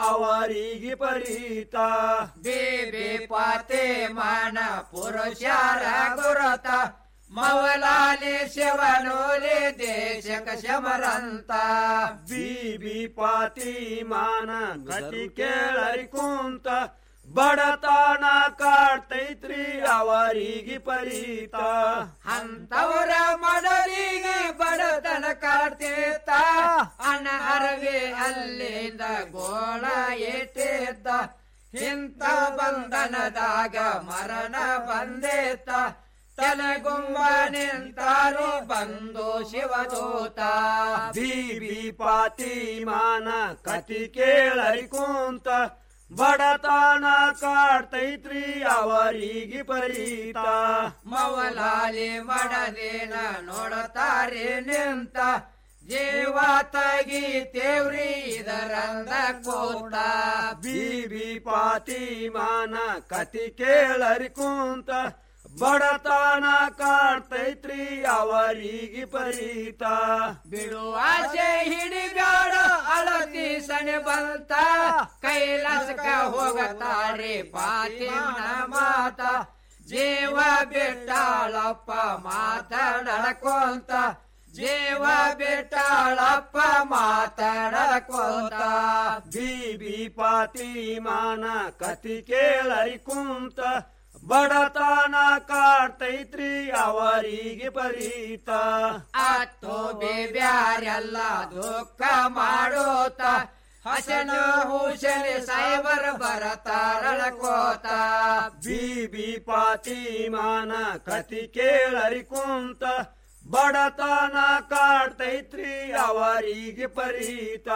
S6: ಅವರಿಗೆ ಪರಿತ
S13: ಬೇಬಿ ಪಾತೆ ಮಾನ ಪುರುಷರ ಗುರುತ ಮವಲಾಲಿ ಶಿವನೋಲಿ ದೇಶಕ ಶಮರಂತ
S6: ಬೀಬಿ ಪಾತಿ ಮಾನ ಗತಿ ಕೇಳರಿ ಕುಂತ ಬಡತನ ಕಾಡ್ತೈತ್ರಿ ಅವರಿಗೆ ಪರಿತ
S13: ಅಂತವರ ಮಡಲಿಗೆ ಬಡತನ ಕಾಡ್ತೇತ ಅನ ಅರವಿ ಅಲ್ಲಿಂದ ಗೋಳ ಏಟೇತ ಇಂಥ ಬಂಧನದಾಗ ಮರಣ ಬಂದೇತ ತಲೆಗುಂಬ ನಿಂತಾರು ಬಂದು ಶಿವದೂತ
S6: ಬೀಬಿ ಪಾತಿ ಮಾನ ಕತಿ ಕೇಳರಿ ಕುಂತ ಬಡತನ ಕಾಡ್ತೈತ್ರಿ ಅವರಿಗೆ ಪರಿತ
S13: ಮವಲಾಲಿ ಮಡದೇನ ನೋಡತಾರೆ ನಿಂತ ಜೀವ ತೆಗಿತೇವ್ರಿ ಇದರಂದ ಕೂತ
S6: ಬೀಬಿ ಪಾತಿ ಮಾನ ಕತಿ ಕೇಳರಿ ಕುಂತ ಬಡತನ ಕಾಡ್ತೈತ್ರಿ ಅವರಿಗೆ ಪರಿತ
S13: ಬಿಡುವಾಸೆ ಹಿಡಿಬ್ಯಾಡ ಅಳತಿ ಸನೆ ಬಂತ ಕೈಲಾಸಕ ಹೋಗತಾರೆ ಪಾತಿನ ಮಾತ ಜೀವ ಬಿಟ್ಟಾಳಪ್ಪ ಮಾತಾಡಕೊಂತ ಜೀವ ಬಿಟ್ಟಾಳಪ್ಪ ಮಾತಾಡಕೊಂತ
S6: ಬೀಬಿ ಪಾತಿ ಮಾನ ಕತಿ ಕೇಳರಿ ಕುಂತ ಬಡತನ ಕಾಡ್ತೈತ್ರಿ ಅವರಿಗೆ ಪರಿತ
S13: ಅತ್ತು ಬೇಬ್ಯಾರೆಲ್ಲ ದುಃಖ ಮಾಡೋತ ಹಸನ ಹುಷನೆ ಸೈಬರ್ ಬರತಾರಳಕೋತ
S6: ಬೀಬಿ ಪಾತಿ ಮಾನ ಕತಿ ಕೇಳರಿ ಕುಂತ ಬಡತನ ಕಾಡ್ತೈತ್ರಿ ಅವರಿಗೆ ಪರಿತ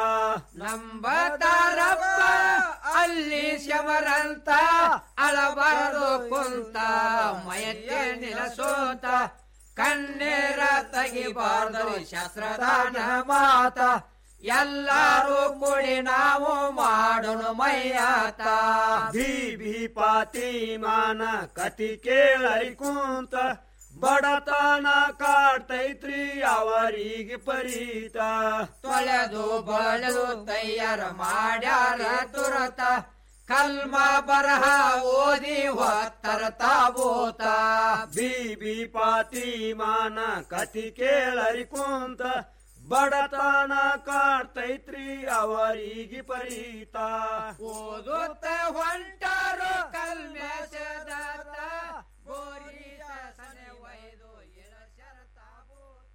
S13: ನಂಬತಾರಪ್ಪ ಅಲ್ಲಿ ಶಮರಂತ ಅಳಬಾರದು ಕುಂತ ಮಯಕ್ಕೆ ನಿಲಸೋತ ಕಣ್ಣೀರ ತೆಗಿಬಾರ್ದು ಶಸ್ತ್ರದಾನ ಮಾತ ಎಲ್ಲಾರು ಕೂಡಿ ನಾವು ಮಾಡೋಣ ಮೈಯಾತ
S6: ಬೀಬಿ ಪಾತಿ ಮಾನ ಕತಿ ಕೇಳರಿ ಕುಂತ ಬಡತನ ಕಾಡ್ತೈತ್ರಿ ಅವರಿಗೆ ಪರಿತ
S13: ತೊಳೆದು ಬಳದು ತಯಾರ ಮಾಡ್ಯಾರ ತುರತ ಕಲ್ಮ ಬರಹ ಓದಿ ಹೊತ್ತರ ತಾಬೋತ
S6: ಬೀಬಿ ಪಾತಿ ಮಾನ ಕತಿ ಕೇಳರಿ ಕುಂತ ಬಡತನ ಕಾಡ್ತೈತ್ರಿ ಅವರಿಗೆ ಪರಿತ
S13: ಓದುತ್ತ ಹೊಂಟಾರು ಕಲ್ಮೆಸದಾತ ಗೋರಿ ಸನೆ ಒಯ್ದು ಇಳಸರ ತಾಬೋತ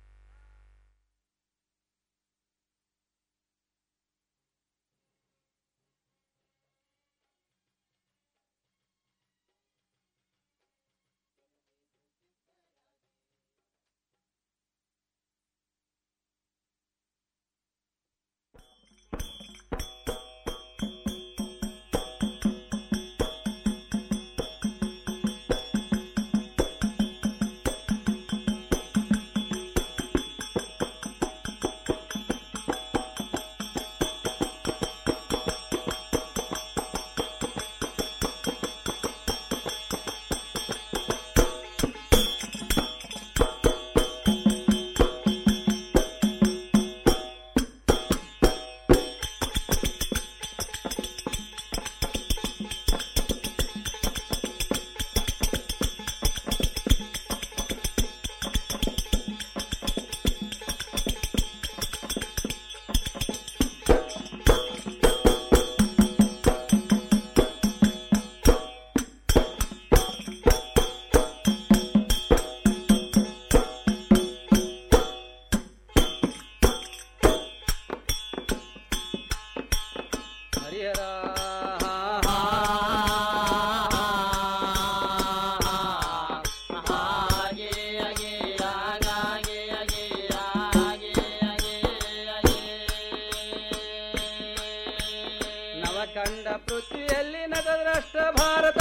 S14: ನವಖಂಡ ಪೃಥ್ವಿಯಲ್ಲಿ ನಗದ್ರಷ್ಟ ಭಾರತ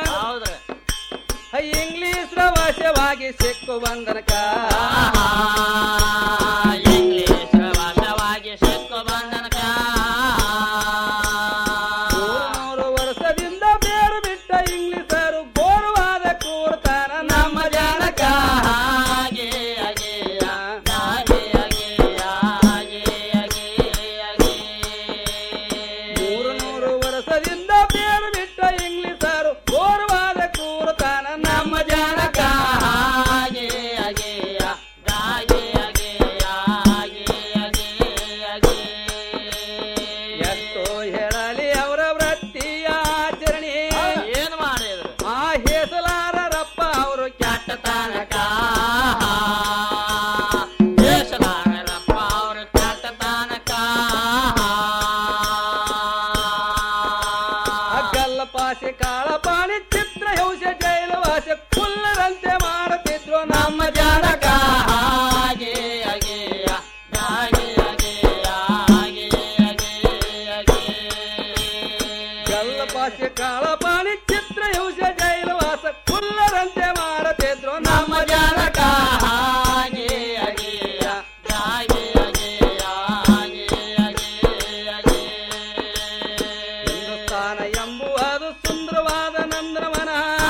S14: ಇಂಗ್ಲಿಷ್ ಭಾಷೆವಾಗಿ ಸಿಕ್ಕು ಬಂದನಕ ಇಂಗ್ಲಿಷ್ ಭಾಷೆವಾಗಿ ಸಿಕ್ಕು ಬಂದನಕ ನೂರು ವರ್ಷದಿಂದ ಬೇರು ಬಿಟ್ಟ ಇಂಗ್ಲಿಷರು ಗೋರುವಾದ ಕೂಡ್ತಾರ ನಮ್ಮ ಜನಕ ಹಾಗೆ ಹಾಗೆ ಹಾಗೆ ಹಾಗೆ ಹಾಗೆ ಹಾಗೆ ಮೂರು ಭಾಷೆ ಕಾಳಪಾಣಿ ಚಿತ್ರ ಹಿಂಸ ಜೈಲವಾಸ ಕುಲ್ಲರಂತೆ ಮಾಡತಿದ್ರು ನಮ್ಮ ಜನಕ ಹಾಗೆ ಅಗೆಯ ಹಾಗೆ ಅಗೆಯ ಹಾಗೆ ಅಗೆಯ ಹಿಂದೂಸ್ತಾನ ಎಂಬುವುದು ಸುಂದರವಾದ ನಂದ್ರವನ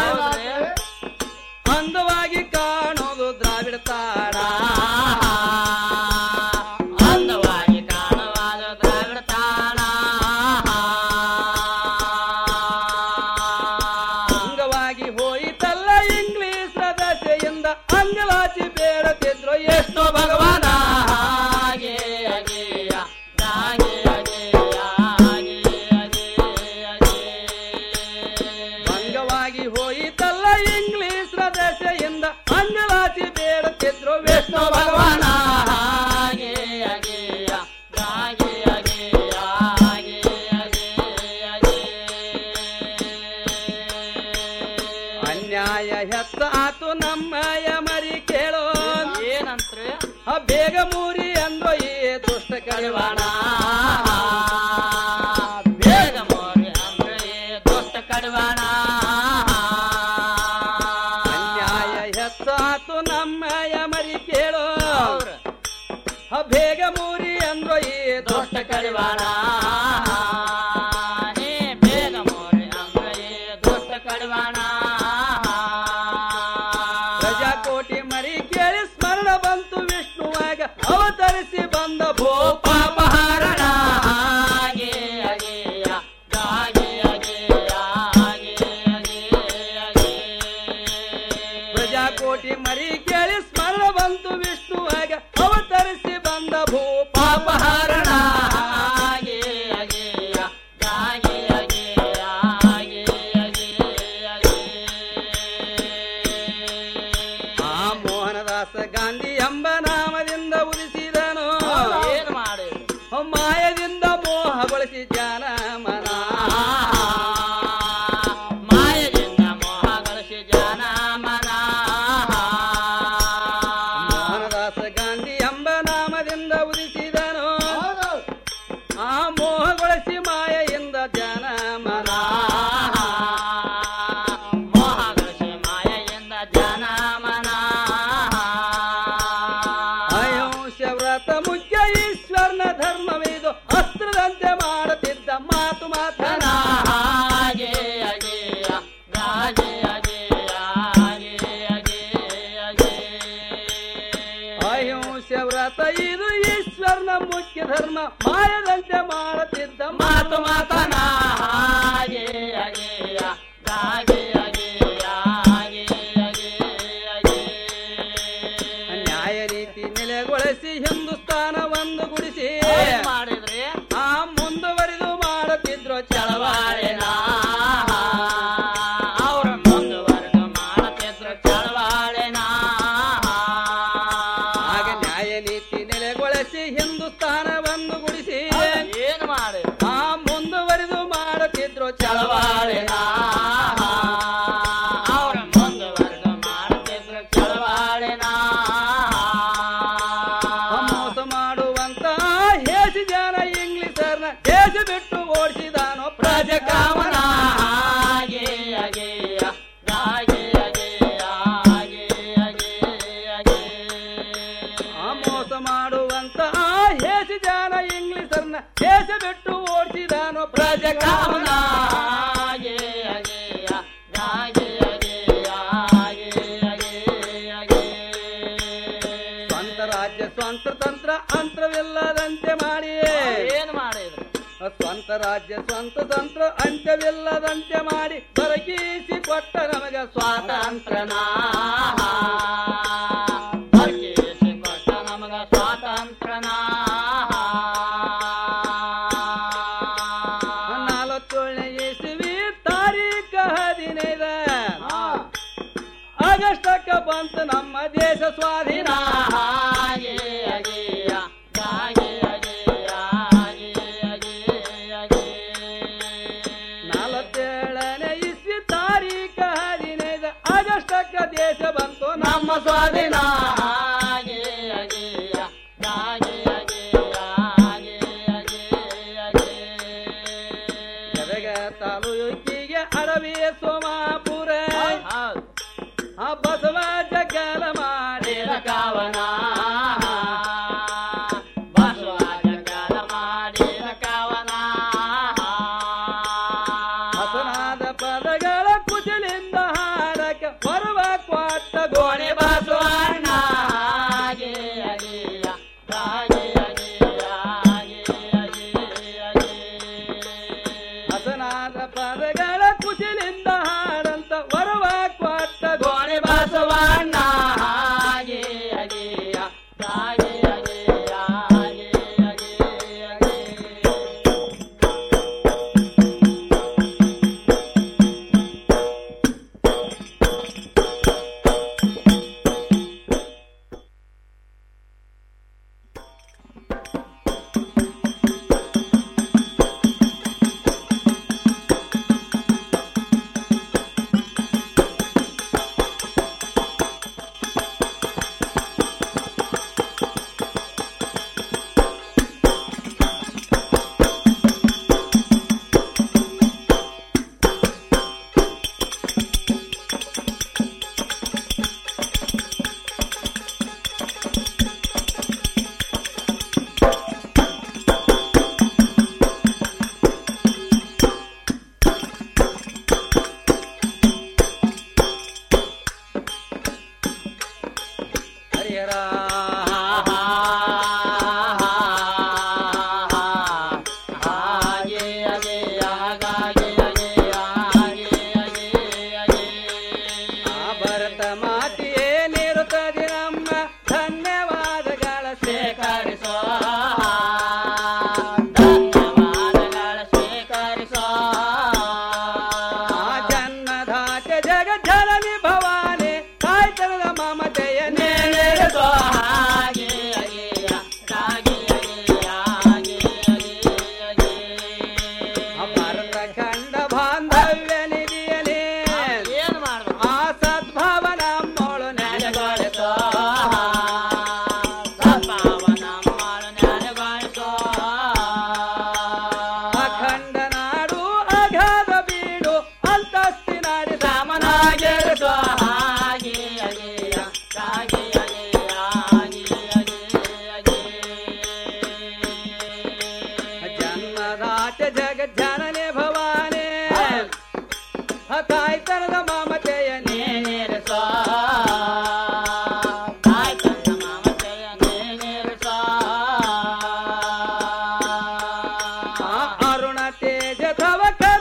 S14: ಅಂದವಾಗಿ ಕಾಣೋದು ದ್ರಾವಿಡ ತಾಣ ಅಂದವಾಗಿ ಕಾಣುವುದು ದ್ರಾವಿಡ ತಾಣ ಅಂಗವಾಗಿ ಹೋಯಿತಲ್ಲ ಇಂಗ್ಲಿಷ್ ದಶೆಯಿಂದ ಅಂಗಲಾಚಿ ಬೇಡತಿದ್ರು ಎಷ್ಟು ಭಗವಾನ ಹಾಗೆ ಅಗೆಯ ಹಾಗೆ ಅಗೆಯ ಹಾಗೆ ಭಂಗವಾಗಿ ಹೋಯಿತಲ್ಲ ಇಂಗ್ಲಿಷ್ ದಶೆಯಿಂದ ಅಂಗಲಾಚಿ ಬೇಡತಿದ್ರು ವಿಷ್ಣು ಭಗವಾನ ಹಾಗೆ ಅಗೆಯ ಹಾಗೆ ಅಗೆಯ ಹಾಗೆ ಅನ್ಯಾಯ ಹೆತ್ತಾತು ನಮ್ಮಯ ಮರಿ ಕೇಳೋ ಏನಂತ್ರೆ ಆ ಬೇಗ ಮೂರಿ ಅಂದ್ರೋ ಈ ದುಷ್ಟ ಕಡಿವಾಣ ಬೇಗ ಮೂರಿ ಅಂದ್ರೆ ಈ ದುಷ್ಟ ಕಡಿವಾಣ ಅನ್ಯಾಯ ಹೆತ್ತಾತು ನಮ್ಮಯ ಮರಿ ಕೇಳೋ ಆ ಬೇಗ ಮೂರಿ ಅಂದ್ರೋ ಈ ದುಷ್ಟ ಕಡಿವಾಣ ನೀ ಬೇಗ ಮೂರಿ ಅಂದ್ರೆ ಈ ದುಷ್ಟ ಕಡಿವಾಣ ಪ್ರಜಾಕೋಟಿ ಮರಿ ಕೇಳಿ ಸ್ಮರಣ ಬಂತು ವಿಷ್ಣುವಾಗ ಅವತರಿಸಿ ಬಂದ ಭೂ ಪಾಪಹಾರಣ ಹಾಗೆ ಅಗೆಯ ಹಾಗೆ ಅಗೆಯ ಹಾಗೆ ಪ್ರಜಾಕೋಟಿ ಮರಿ ಕೇಳಿ ಸ್ಮರಣ ಬಂತು ವಿಷ್ಣುವಾಗ ಅವತರಿಸಿ ಬಂದ ಭೂ ಪಾಪಹಾರಣ ಹಾಗೆ ಅಗೆಯ ಹಾಗೆ ಅಗೆಯ ಹಾಗೆ ಆ ಮೋಹನದಾಸ ಗಾಂಧಿ ಎಂಬ ನಾಮದಿಂದ ಉದಿಸಿದನು ಏನು ಮಾಡಿ ಮಾಯದಿಂದ ಮೋಹಗೊಳಿಸಿ ಜನ ಮನ ಮಾಯದಿಂದ ಮೋಹಗೊಳಿಸಿ ಜನ ಮನ ಮೋಹನದಾಸ ಗಾಂಧಿ ಎಂಬ ನಾಮದಿಂದ ಉದಿಸಿದನು ಆ ಮೋಹಗೊಳಿಸಿ ಮಾಯೆಯಿಂದ ಜನ ಮನ ಮೋಹಗೊಳಿಸಿ ಮಾಯೆಯಿಂದ ಜನ ಮನ ಅಹಿಂಸ ವ್ರತ ಮುಖ್ಯ ಈಶ್ವರನ ಧರ್ಮವಿದು ಅಸ್ತ್ರದಂತೆ ಮಾಡುತ್ತಿದ್ದ ಮಾತು ಮಾತನ ಹಾಗೆ ಅಗೆಯ ಹಾಗೆ ಅಗೆಯ ಹಾಗೆ ಅಗೆಯ ಅಹಿಂಸ ವ್ರತ ಇದು ಈಶ್ವರನ ಮುಖ್ಯ ಧರ್ಮ ಮಾಯದಂತೆ ಮಾಡುತ್ತಿದ್ದ ಮಾತು ಮಾತನ ಹಾಗೆ ಅಗೆಯ ಹಾಗೆ ಅಗೆಯ ಹಾಗೆ ನ್ಯಾಯ ನೀತಿ ನೆಲೆಗೊಳಿಸಿ ಹಿಂದೂಸ್ತಾನ ಒಂದು ಗುಡಿಸಿ ಮಾಡಿದ್ರೆ ಆ ಮುಂದುವರಿದು ಮಾಡುತ್ತಿದ್ರು ಚಳವಾಳಿನ ಅವ್ರ ಮುಂದುವರೆದು ಮಾಡುತ್ತಿದ್ರು ಚಳವಾಳಿನ ಆಗ ನ್ಯಾಯ ನೀತಿ ನೆಲೆಗೊಳಿಸಿ ಹಿಂದೂಸ್ತಾನವನ್ನು ಗುಡಿಸಿ ಏನು ಮಾಡಿ ಆ ಮುಂದುವರಿದು ಮಾಡುತ್ತಿದ್ರು ಚಳವಾಳಿನ ಅವ್ರ ಮುಂದುವರೆದು ಮಾಡುತ್ತಿದ್ರು ಚಳವಾಳಿನ ಮೋಸ ಮಾಡುವಂತ ಹೇಸಿ ಜನ ಇಂಗ್ಲಿಷರ್ನ ದೇಶ ಬಿಟ್ಟು ಓಡಿಸಿದಾನೋ ಪ್ರಜಕಾಮನ ಹಾಗೆ ಅಗೆಯ ಹಾಗೆ ಅಗೆಯ ಹಾಗೆ ಅಗೆಯ ಆ ಮೋಸ ಮಾಡುವಂತ ಹೇಸಿ ಜನ ಇಂಗ್ಲಿಷರ್ನ ದೇಶ ಬಿಟ್ಟು ಓಡಿಸಿದಾನೋ ಪ್ರಜಕಾಮನ ಹಾಗೆ ಅಗೆಯ ಹಾಗೆ ಅಗೆಯ ಹಾಗೆ ಸ್ವಂತ ರಾಜ್ಯ ಸ್ವಂತ ತಂತ್ರ ಅಂತ್ರವಿಲ್ಲದಂತೆ ಮಾಡಿ ಏನು ಮಾಡಿದ್ರು ಸ್ವಂತ ರಾಜ್ಯ ಸ್ವಂತ ತಂತ್ರ ಅಂತ್ಯವಿಲ್ಲದಂತೆ ಮಾಡಿ ಬರಕೀಸಿ ಕೊಟ್ಟ ನಮಗ ಸ್ವಾತಂತ್ರ್ಯನ ಬರಕೀಸಿ ಕೊಟ್ಟ ನಮಗ ಸ್ವಾತಂತ್ರ್ಯನ ನಾಲ್ಕೇಳನೇ ಇಸವಿ ತಾರೀಖ ಹದಿನೈದ ಆಗಸ್ಟಕ್ಕ ಬಂತು ನಮ್ಮ ದೇಶ ಸ್ವಾಧೀನ ಹಾಗೆ ಅಗೆಯ ಹಾಗೆ ಅಗೆಯ ಹಾಗೆ ಅಗೆಯ ನಾಲ್ಕೇಳನೇ ಇಸ್ವಿ ತಾರೀಖ ಹದಿನೈದು ಆಗಸ್ಟಕ್ಕ ದೇಶ ಬಂತು ನಮ್ಮ ಸ್ವಾಧೀನ ಹಾಗೆ ಅಗೆಯ ಹಾಗೆ ಅಗೆಯ ಹಾಗೆ ಅಗೆಯ ಗದಗ
S15: ತಾಲೂಕಿಗೆ ಅಡವಿ ಸೋಮಾಪುರ ಆ ಬಸವ ಜಗಲ ಮಾಡಿದ ಕಾವನ ಬಸವ ಜಗಲ ಮಾಡಿದ ಕಾವನ ಹಸನಾದ ಪದಗಳ ಕುಚಲಿಂದ ಹಾಡಕ ಬರುವ ಕ್ವಾಟ ಗೋಣಿ ಬಸವಣ್ಣ ಹಾಗೆ ಅಗಿಯ ಹಾಗೆ ಅಗಿಯ ಹಾಗೆ ಹಸನಾದ ಪದಗಳ ಕುಶಲಿಂದ ಹಾಡಂತ ವರವ ಕೊಟ್ಟ ಗೋಣಿ ಬಸವಣ್ಣ ಹಾಗೆ ಅಗಿಯ ಹಾಗೆ ಅಗಿಯ ಹಾಗೆ ಹರಿಹರ ಹಾಗೆ ಅಗೆ ಹಾಗಾಗಿ ಅಗೆ ಹಾಗೆ ಅಗೆ ಅಗೆ ಆ ಭರತ ಮಾತೆಯೇ ನಿರುತ್ತದೆ ನಮ್ಮ ಧನ್ಯವಾದಗಳ ಸ್ವೀಕರಿಸೋ ಧನ್ಯವಾದಗಳ ಸ್ವೀಕರಿಸೋ ಆ ಜನ್ಮದಾತ ಜಗಜ್ಜನನಿ ಭವಾನಿ ಕಾಯ್ತನದ ಮಮತೆಯ ನೇರಿಸೋ ಹಾಗೆ ಅಗೆಯ ಹಾಗೆ ಅಗೆಯ ಹಾಗೆ ಭಾರತ ಖಂಡ ಬಾಂಧವ್ಯ ನಿಧಿಯಲಿ ಏನ್ ಮಾಡ್ಬೇಕು ಆ ಸದ್ಭಾವ ನಮ್ಮೋಳು ನೆಲೆಗೊಳಿಸೋ ಸದ್ಭಾವ ನಮ್ಮೋಳು ನೆಲೆಗೊಳಿಸೋ ಅಖಂಡ ನಾಡು ಅಗಾಧ ಬೀಡು ಅಂತಸ್ತಿನಾಡಿ ಸಾಮನಾಗಿರಿಸೋ ಹಾಗೆ ಅಗೆಯ ಹಾಗೆ ಅಗೆಯ ಹಾಗೆ ಜನ್ಮದಾಟ ಜಗಜ್ಜನನೇ ಭವಾನೇ ತಾಯ್ತನದ ಮಮತೆಯ ನೇರಿಸೋ ತಾಯ್ತನದ ಮಮತೆಯ ನೇರಿಸೋ ಅರುಣ ತೇಜ ತವ